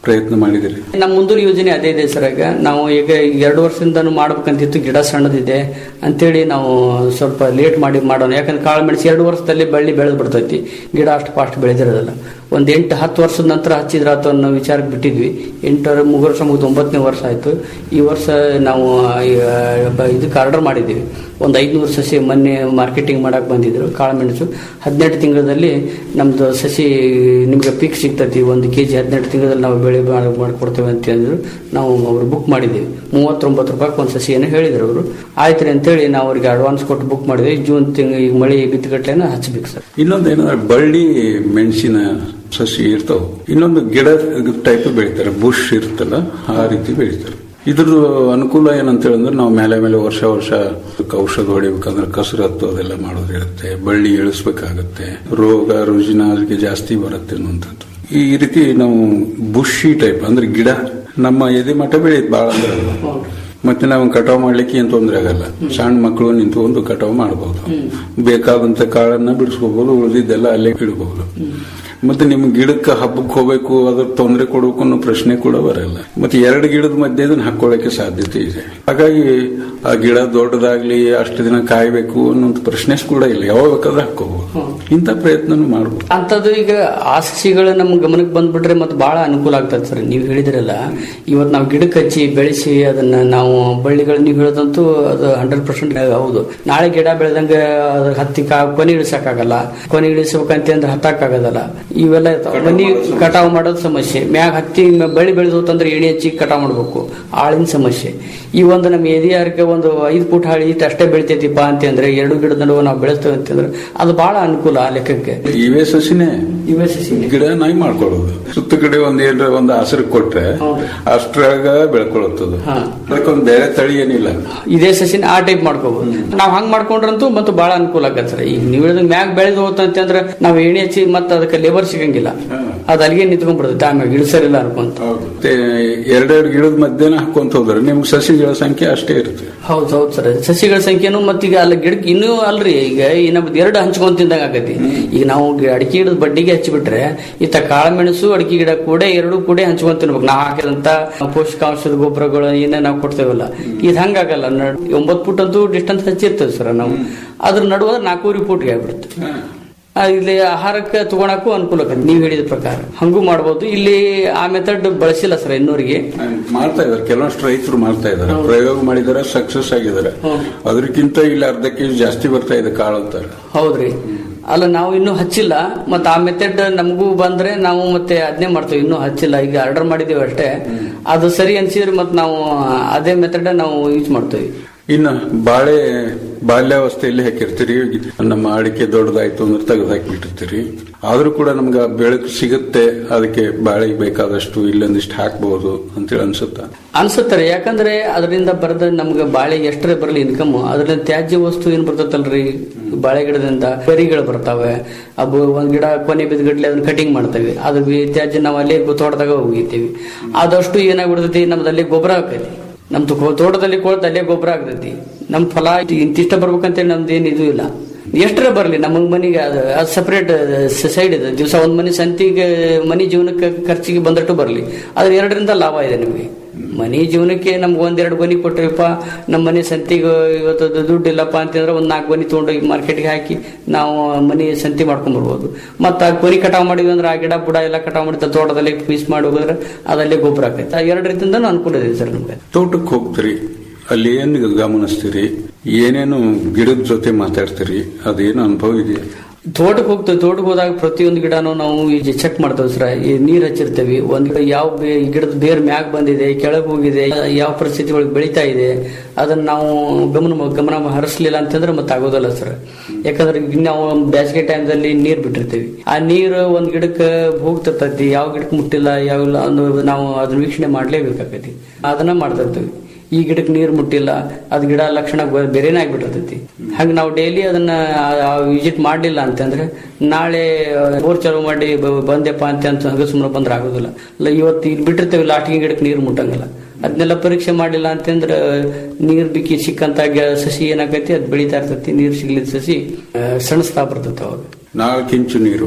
ಪ್ರಯತ್ನ ಮಾಡಿದಿರಿ ನಮ್ಮ ಮುಂದಿನ ಯೋಜನೆ ಅದೇ ಇದೆ ಸರ್ ಈಗ ನಾವು ಈಗ ಎರಡು ವರ್ಷದಿಂದನೂ ಮಾಡ್ಬೇಕಂತಿತ್ತು ಗಿಡ ಸಣ್ಣದಿದೆ ಅಂತೇಳಿ ನಾವು ಸ್ವಲ್ಪ ಲೇಟ್ ಮಾಡಿ ಮಾಡೋಣ ಯಾಕಂದ್ರೆ ಕಾಳು ಮೆಣಸು ಎರಡು ವರ್ಷದಲ್ಲಿ ಬಳ್ಳಿ ಬೆಳೆದು ಬಿಡ್ತೈತಿ ಗಿಡ ಅಷ್ಟು ಫಾಸ್ಟ್ ಬೆಳೆದಿರೋದಿಲ್ಲ ಒಂದು ಎಂಟು ಹತ್ತು ವರ್ಷದ ನಂತರ ಹಚ್ಚಿದ್ರ ಆತು ಅನ್ನೋ ವಿಚಾರಕ್ಕೆ ಬಿಟ್ಟಿದ್ವಿ ಎಂಟು ಮೂರು ವರ್ಷ ಮುಗಿದು ಒಂಬತ್ತನೇ ವರ್ಷ ಆಯ್ತು ಈ ವರ್ಷ ನಾವು ಈ, ಬ- ಇದಕ್ಕೆ ಆರ್ಡರ್ ಮಾಡಿದ್ದೀವಿ ಒಂದು ಐದುನೂರು ಸಸಿ ಮೊನ್ನೆ ಮಾರ್ಕೆಟಿಂಗ್ ಮಾಡಕ್ಕೆ ಬಂದಿದ್ರು ಕಾಳುಮೆಣಸು ಹದಿನೆಂಟು ತಿಂಗಳಲ್ಲಿ ನಮ್ದು ಸಸಿ ನಿಮ್ಗೆ ಪೀಕ್ ಸಿಗ್ತೈತಿ ಒಂದು ಕೆ ಜಿ ಹದಿನೆಂಟು ತಿಂಗಳಲ್ಲಿ ನಾವು ಬೆಳೆ ಮಾಡ್- ಮಾಡ್ಕೊಡ್ತೇವೆ ಅಂತ ಹೇಳಿದ್ರು ನಾವು ಅವರು ಬುಕ್ ಮಾಡಿದ್ದೀವಿ ಮೂವತ್ತೊಂಬತ್ತು ರೂಪಾಯಿ ಒಂದು ಸಸಿಯನ್ನು ಹೇಳಿದ್ರು ಅವರು ಆಯ್ತು ರೀ ಅಂತೇಳಿ ನಾವು ಅವ್ರಿಗೆ ಅಡ್ವಾನ್ಸ್ ಕೊಟ್ಟು ಬುಕ್ ಮಾಡಿದ್ವಿ ಜೂನ್ ತಿಂಗ್ ಈಗ ಮಳೆ ಬಿತ್ತಗಟ್ಲೆನ ಹಚ್ಚಬೇಕು ಸರ್ ಇನ್ನೊಂದು ಏನಂದ್ರೆ ಬಳ್ಳಿ ಮೆಣಸಿನ ಸಸಿ ಇರ್ತಾವ ಇನ್ನೊಂದು ಗಿಡ ಟೈಪ್ ಬೆಳಿತಾರೆ ಬುಷ್ ಇರುತ್ತಲ್ಲ ಆ ರೀತಿ ಬೆಳಿತಾರೆ ಇದ್ರದ್ದು ಅನುಕೂಲ ಏನಂತ ಹೇಳಿದ್ರೆ ನಾವು ಮೇಲೆ ಮೇಲೆ ವರ್ಷ ವರ್ಷ ಅದಕ್ಕೆ ಔಷಧ ಹೊಡಿಬೇಕಂದ್ರೆ ಕಸರತ್ತು ಅದೆಲ್ಲ ಮಾಡೋದಿರುತ್ತೆ ಬಳ್ಳಿ ಇಳಿಸ್ಬೇಕಾಗತ್ತೆ ರೋಗ ರುಜಿನ ಅದಕ್ಕೆ ಜಾಸ್ತಿ ಬರುತ್ತೆ ಅನ್ನುವಂಥದ್ದು ಈ ರೀತಿ ನಾವು ಬುಷಿ ಟೈಪ್ ಅಂದ್ರೆ ಗಿಡ ನಮ್ಮ ಎದೆ ಮಠ ಬೆಳೆಯುತ್ತೆ ಭಾಳ ಅಂದ್ರೆ ಅದು. ಮತ್ತೆ ನಾವು ಕಟಾವ್ ಮಾಡ್ಲಿಕ್ಕೆ ಏನ್ ತೊಂದರೆ ಆಗಲ್ಲ ಸಣ್ಣ ಮಕ್ಕಳು ನಿಂತ್ಕೊಂಡು ಕಟಾವ್ ಮಾಡಬಹುದು ಬೇಕಾದಂತ ಕಾಳನ್ನ ಬಿಡಿಸ್ಕೋಬಹುದು ಉಳಿದಿದ್ದೆಲ್ಲ ಅಲ್ಲೇ ಇಡಬಹುದು ಮತ್ತೆ ನಿಮ್ ಗಿಡಕ್ಕೆ ಹಬ್ಬಕ್ಕೆ ಹೋಗ್ಬೇಕು ಅದ್ರ ತೊಂದರೆ ಕೊಡಬೇಕು ಅನ್ನೋ ಪ್ರಶ್ನೆ ಕೂಡ ಬರಲ್ಲ ಮತ್ತೆ ಎರಡು ಗಿಡದ ಮಧ್ಯೆ ಅದನ್ನ ಹಾಕೊಳ್ಳಕ್ಕೆ ಸಾಧ್ಯತೆ ಇದೆ ಹಾಗಾಗಿ ಆ ಗಿಡ ದೊಡ್ಡದಾಗ್ಲಿ ಅಷ್ಟು ದಿನ ಕಾಯ್ಬೇಕು ಅನ್ನೋ ಪ್ರಶ್ನೆ ಕೂಡ ಇಲ್ಲ ಯಾವಾಗ ಬೇಕಾದ್ರೆ ಹಾಕೋಬಹುದು ಇಂಥ ಪ್ರಯತ್ನನೂ ಮಾಡಬಹುದು ಅಂತದ್ದು ಈಗ ಆ ಸಸಿಗಳು ನಮ್ಮ ಗಮನಕ್ಕೆ ಬಂದ್ಬಿಟ್ರೆ ಮತ್ತೆ ಬಹಳ ಅನುಕೂಲ ಆಗ್ತದೆ ಸರ್ ನೀವು ಹೇಳಿದ್ರಲ್ಲ ಇವತ್ತು ನಾವು ಗಿಡಕ್ಕೆ ಹಚ್ಚಿ ಬೆಳೆಸಿ ಅದನ್ನ ನಾವು ಬಳ್ಳಿಗಳು ನೀವು ಹೇಳೋದಂತೂ ಅದು ಹಂಡ್ರೆಡ್ ಪರ್ಸೆಂಟ್ ಹೌದು ನಾಳೆ ಗಿಡ ಬೆಳೆದಂಗ ಅದು ಹತ್ತಿ ಕಾ ಕೊನೆ ಇಳಿಸಕ್ಕಾಗಲ್ಲ ಕೊನೆ ಇಳಿಸ್ಬೇಕಂತ ಅಂದ್ರೆ ಹತ್ತಕ್ಕಾಗದಲ್ಲ ಇವೆಲ್ಲ ಇರ್ತಾವ ಮನಿ ಕಟಾವ್ ಮಾಡೋದು ಸಮಸ್ಯೆ ಮ್ಯಾಗ ಹತ್ತಿ ಮ- ಬಳ್ಳಿ ಬೆಳೆದೋತಂದ್ರೆ ಎಣೆ ಹಚ್ಚಿ ಕಟಾವ್ ಮಾಡ್ಬೇಕು ಆಳಿನ ಸಮಸ್ಯೆ ಈ ಒಂದು ನಮ್ಮ ಎದಿಯಾರಕ್ಕೆ ಒಂದು ಐದು ಫುಟ್ ಹಾಳಿ ಇಟ್ಟು ಅಷ್ಟೇ ಬೆಳಿತೈತಿಪ್ಪ ಅಂತಂದ್ರೆ ಎರಡು ಗಿಡದ ನಡುವೆ ನಾವು ಬೆಳೆಸ್ತೇವೆ ಅಂತಂದ್ರೆ ಅದು ಬಹಳ ಅನುಕೂಲ ಆ ಲೆಕ್ಕಕ್ಕೆ ಇವೇ ಸಸಿನೇ ಇವೇ ಸಸಿ ಗಿಡ ನಾಯಿ ಮಾಡ್ಕೊಳ್ಳೋದು ಸುತ್ತ ಕಡೆ ಒಂದ್ ಏನ್ರ ಒಂದು ಹಸಿರು ಕೊಟ್ರೆ ಅಷ್ಟ್ರಾಗ ಬೆಳ್ಕೊಳತ್ತದು ಹಾ. ಅದಕ್ಕೊಂದು ಬೇರೆ ತಳಿ ಏನಿಲ್ಲ ಇದೇ ಸಸಿನ ಆ ಟೈಪ್ ಮಾಡ್ಕೋಬಹುದು ನಾವ್ ಹಂಗ್ ಮಾಡ್ಕೊಂಡ್ರಂತೂ ಮತ್ತು ಬಹಳ ಅನುಕೂಲ ಆಗತ್ತೆ ಸರ್ ಈಗ ನೀವು ಹೇಳಿದಂಗ ಮ್ಯಾಗ ಬೆಳೆದು ಹೋತಂತಂದ್ರೆ ನಾವು ಎಣ್ಣೆ ಹಚ್ಚಿ ಮತ್ತೆ ಅದಕ್ಕೆ ಲೇಬರ್ ಸಿಗಂಗಿಲ್ಲ ಅದು ಅಲ್ಲಿಗೆ ನಿಂತ್ಕೊಂಡ್ಬಿಡುತ್ತೆ ಆಮೇಲೆ ಇಳಿಸರಿಲ್ಲ ಅನ್ಕೊಂತ ಮತ್ತೆ ಎರಡೆರಡು ಗಿಡದ ಮಧ್ಯನ ಹಾಕೊಂತ ಹೋದ್ರೆ ನಿಮ್ಗೆ ಸಸಿಗಳ ಸಂಖ್ಯೆ ಅಷ್ಟೇ ಇರುತ್ತೆ ಹೌದು ಹೌದು ಸರ್ ಸಸಿಗಳ ಸಂಖ್ಯೆನು ಮತ್ತೀಗ ಅಲ್ಲಿ ಗಿಡಕ್ಕೆ ಇನ್ನೂ ಅಲ್ರಿ ಈಗ ನಮ್ದು ಎರಡು ಹಂಚ್ಕೊಂಡ್ ತಿಂದಂಗ ಆಗತಿ ಈಗ ನಾವು ಗಿ- ಅಡಿಕೆ ಗಿಡದ ಬಡ್ಡಿಗೆ ಹಚ್ಚಿಬಿಟ್ರೆ ಇತ್ತ ಕಾಳುಮೆಣಸು ಅಡಿಕೆ ಗಿಡ ಕೂಡ ಎರಡು ಕೂಡ ಹಂಚ್ಕೊಂಡ್ ತಿನ್ಬೇಕು ನಾವು ಹಾಕಿದಂತ ಪೋಷಕಾಂಶದ ಗೊಬ್ಬರಗಳು ಏನೇ ನಾವು ಕೊಡ್ತೇವಲ್ಲ ಇದು ಹಂಗಾಗಲ್ಲ ನಡ್- ಒಂಬತ್ತು ಫುಟ್ ಅಂತೂ ಡಿಸ್ಟೆನ್ಸ್ ಹಚ್ಚಿರ್ತೇವೆ ಸರ್ ನಾವು ಅದ್ರ ನಡುವೆ ನಾಲ್ಕೂವರೆ ಫುಟ್ಗೆ ಆಗ್ಬಿಡುತ್ತೆ ಆ, ಇಲ್ಲಿ ಆಹಾರಕ್ಕೆ ತಗೊಳಕ್ಕೂ ಅನುಕೂಲ ಆಗತ್ತೆ ನೀವು ಹೇಳಿದ ಪ್ರಕಾರ ಹಂಗೂ ಮಾಡ್ಬೋದು ಇಲ್ಲಿ ಆ ಮೆಥಡ್ ಬಳಸಿಲ್ಲ ಸರ್ ಇನ್ನೂರಿಗೆ ಮಾಡ್ತಾ ಇದಾರೆ ಕೆಲವಷ್ಟು ರೈತರು ಮಾಡ್ತಾ ಇದಾರೆ ಪ್ರಯೋಗ ಮಾಡಿದಾರೆ ಸಕ್ಸಸ್ ಆಗಿದ್ದಾರೆ ಅದಕ್ಕಿಂತ ಇಲ್ಲಿ ಅರ್ಧ ಕೆಜಿ ಜಾಸ್ತಿ ಬರ್ತಾ ಇದೆ ಕಾಳು ಅಂತಾರೆ ಹೌದ್ರಿ ಅಲ್ಲ ನಾವು ಇನ್ನೂ ಹಚ್ಚಿಲ್ಲ ಮತ್ತೆ ಆ ಮೆಥಡ್ ನಮಗೂ ಬಂದ್ರೆ ನಾವು ಮತ್ತೆ ಅದನ್ನೇ ಮಾಡ್ತೇವೆ ಇನ್ನೂ ಹಚ್ಚಿಲ್ಲ ಈಗ ಆರ್ಡರ್ ಮಾಡಿದೀವಿ ಅಷ್ಟೇ ಅದು ಸರಿ ಅನ್ಸಿದ್ರೆ ಮತ್ತೆ ನಾವು ಅದೇ ಮೆಥಡ್ ನಾವು ಯೂಸ್ ಮಾಡ್ತೇವೆ ಇನ್ನು ಬಾಳೆ ಬಾಲ್ಯಾವಸ್ಥೆಯಲ್ಲಿ ಹಾಕಿರ್ತೀರಿ ನಮ್ಮ ಅಡಿಕೆ ದೊಡ್ಡದಾಯ್ತು ಅಂದ್ರೆ ತೆಗೆದು ಹಾಕಿಬಿಟ್ಟಿರ್ತೀರಿ ಆದ್ರೂ ಕೂಡ ನಮ್ಗೆ ಆ ಬೆಳಕು ಸಿಗುತ್ತೆ ಅದಕ್ಕೆ ಬಾಳೆಗೆ ಬೇಕಾದಷ್ಟು ಇಲ್ಲೊಂದಿಷ್ಟು ಹಾಕ್ಬಹುದು ಅಂತೇಳಿ ಅನ್ಸುತ್ತಾ ಅನ್ಸುತ್ತಾರೆ ಯಾಕಂದ್ರೆ ಅದರಿಂದ ಬರದ ನಮ್ಗೆ ಬಾಳೆ ಎಷ್ಟರೇ ಬರಲಿ ಇನ್ಕಮ್ ಅದರಿಂದ ತ್ಯಾಜ್ಯ ವಸ್ತು ಏನ್ ಬರ್ತೈತಲ್ರಿ ಬಾಳೆ ಗಿಡದಿಂದ ಗರಿಗಳು ಬರ್ತಾವೆ ಅವು ಒಂದ್ ಗಿಡ ಕೊನೆ ಬಿದ್ಗಡ್ಲೆ ಅದನ್ನ ಕಟಿಂಗ್ ಮಾಡ್ತೇವೆ ಅದು ಬಿ- ತ್ಯಾಜ್ಯ ನಾವು ಅಲ್ಲೇ ತೋಟದಾಗ ಹೋಗಿತೀವಿ ಆದಷ್ಟು ಏನಾಗ್ಬಿಡ್ತೈತಿ ನಮ್ದು ಅಲ್ಲೇ ಗೊಬ್ಬರ ಆಕೈತಿ ನಮ್ದು ಕೋ- ತೋಟದಲ್ಲಿ ಕೊಳ್ತ ಅಲ್ಲೇ ಗೊಬ್ಬರ ಆಗ್ತೈತಿ ನಮ್ ಫಲ ಇಂತಿಷ್ಟ ಬರ್ಬೇಕಂತೇಳಿ ನಮ್ದು ಏನ್ ಇದು ಇಲ್ಲ ಎಷ್ಟರ ಬರಲಿ ನಮ್ಮ ಮನೆಗೆ ಅದು ಅದು ಸಪರೇಟ್ ಸೈಡ್ ಇದೆ ದಿವಸ ಒಂದ್ ಮನೆ ಸಂತಿಗೆ ಮನೆ ಜೀವನಕ್ಕೆ ಖರ್ಚಿಗೆ ಬಂದಟ್ಟು ಬರಲಿ ಅದ್ರ ಎರಡರಿಂದ ಲಾಭ ಇದೆ ನಿಮಗೆ ಮನೆ ಜೀವನಕ್ಕೆ ನಮ್ಗೆ ಒಂದೆರಡು ಗೊನಿ ಕೊಟ್ರಿಪ್ಪ ನಮ್ಮ ಮನೆ ಸಂತಿಗೆ ಇವತ್ತು ಅದು ದುಡ್ಡು ಇಲ್ಲಪ್ಪ ಅಂತಂದ್ರೆ ಒಂದ್ ನಾಲ್ಕು ಗೊನಿ ತೊಗೊಂಡೋಗಿ ಮಾರ್ಕೆಟ್ಗೆ ಹಾಕಿ ನಾವು ಮನೆ ಸಂತಿ ಮಾಡ್ಕೊಂಡ್ ಬರ್ಬೋದು ಮತ್ತೆ ಆ ಗೊನಿ ಕಟಾವ್ ಮಾಡಿದ್ವಿ ಅಂದ್ರೆ ಆ ಗಿಡ ಬುಡ ಎಲ್ಲ ಕಟಾವ್ ಮಾಡಿ ತೋಟದಲ್ಲಿ ಪೀಸ್ ಮಾಡಿ ಹೋಗಿದ್ರೆ ಅದಲ್ಲೇ ಗೊಬ್ಬರ ಆಕೈತೆ ಆ ಎರಡರಿಂದ ಅನುಕೂಲ ಇದೆ ಸರ್ ನಮ್ಗೆ ತೋಟಕ್ಕೆ ಹೋಗ್ತೀರಿ ಅಲ್ಲಿ ಏನು ಗಮನಿಸ್ತೀರಿ ಏನೇನು ಗಿಡದ ಜೊತೆ ಮಾತಾಡ್ತೀರಿ ಅದೇನು ಅನುಭವ ಇದೆ ತೋಟಕ್ಕೆ ಹೋಗ್ತೇವೆ ತೋಟಕ್ಕೆ ಹೋದಾಗ ಪ್ರತಿಯೊಂದು ಗಿಡನೂ ನಾವು ಈಗ ಚೆಕ್ ಮಾಡ್ತೇವೆ ಸರ್ ಈ ನೀರ್ ಹಚ್ಚಿರ್ತೇವೆ ಒಂದ್ ಗಿಡ ಯಾವ ಬೇ- ಈ ಗಿಡದ ಬೇರ್ ಮ್ಯಾಗ್ ಬಂದಿದೆ ಕೆಳಗೆ ಹೋಗಿದೆ ಯಾವ ಪರಿಸ್ಥಿತಿ ಒಳಗೆ ಬೆಳೀತಾ ಇದೆ ಅದನ್ನ ನಾವು ಗಮನ ಗಮನ ಹರಿಸ್ಲಿಲ್ಲ ಅಂತಂದ್ರೆ ಮತ್ತೆ ಆಗೋದಲ್ಲ ಸರ್ ಯಾಕಂದ್ರೆ ಈಗ ನಾವು ಬೇಸಿಗೆ ಟೈಮ್ದಲ್ಲಿ ನೀರ್ ಬಿಟ್ಟಿರ್ತೀವಿ ಆ ನೀರು ಒಂದ್ ಗಿಡಕ್ಕೆ ಹೋಗ್ತಿರ್ತೈತಿ ಯಾವ ಗಿಡಕ್ಕೆ ಮುಟ್ಟಿಲ್ಲ ಯಾವಿಲ್ಲ ಅನ್ನೋದು ನಾವು ಅದನ್ನ ವೀಕ್ಷಣೆ ಮಾಡ್ಲೇಬೇಕಾಗೈತಿ ಅದನ್ನ ಮಾಡ್ತಿರ್ತೀವಿ ಈ ಗಿಡಕ್ಕೆ ನೀರು ಮುಟ್ಟಿಲ್ಲ ಅದ್ ಗಿಡ ಲಕ್ಷಣ ಬ- ಬೇರೆನೇ ಆಗ್ಬಿಟ್ಟಿರ್ತೈತಿ ಹಂಗ ನಾವು ಡೈಲಿ ಅದನ್ನ ವಿಸಿಟ್ ಮಾಡ್ಲಿಲ್ಲ ಅಂತಂದ್ರೆ ನಾಳೆ ಬೋರ್ ಚಾಲು ಮಾಡಿ ಬ- ಬಂದೆಪ್ಪ ಅಂತ ಅಂತ ಹಂಗ ಸುಮ್ಮನೆ ಬಂದ್ರೆ ಆಗೋದಿಲ್ಲ ಇಲ್ಲ ಇವತ್ತು ಇಲ್ಲಿ ಬಿಟ್ಟಿರ್ತೇವೆ ಲಾಸ್ಟಿಗೆ ಗಿಡಕ್ಕೆ ನೀರು ಮುಟ್ಟಂಗಿಲ್ಲ ಅದನ್ನೆಲ್ಲ ಪರೀಕ್ಷೆ ಮಾಡಿಲ್ಲ ಅಂತಂದ್ರೆ ನೀರ್ ಬಿಕ್ಕಿ ಸಿಕ್ಕಂತ ಗ- ಸಸಿ ಏನಾಗೈತಿ ಅದ್ ಬೆಳಿತಾ ಇರ್ತೈತಿ ನೀರ್ ಸಿಗ್ಲಿದ ಸಸಿ ಆ, ಸಣಸ್ತಾ ಬರ್ತೈತಿ ಅವಾಗ ನಾಲ್ಕು ಇಂಚು ನೀರು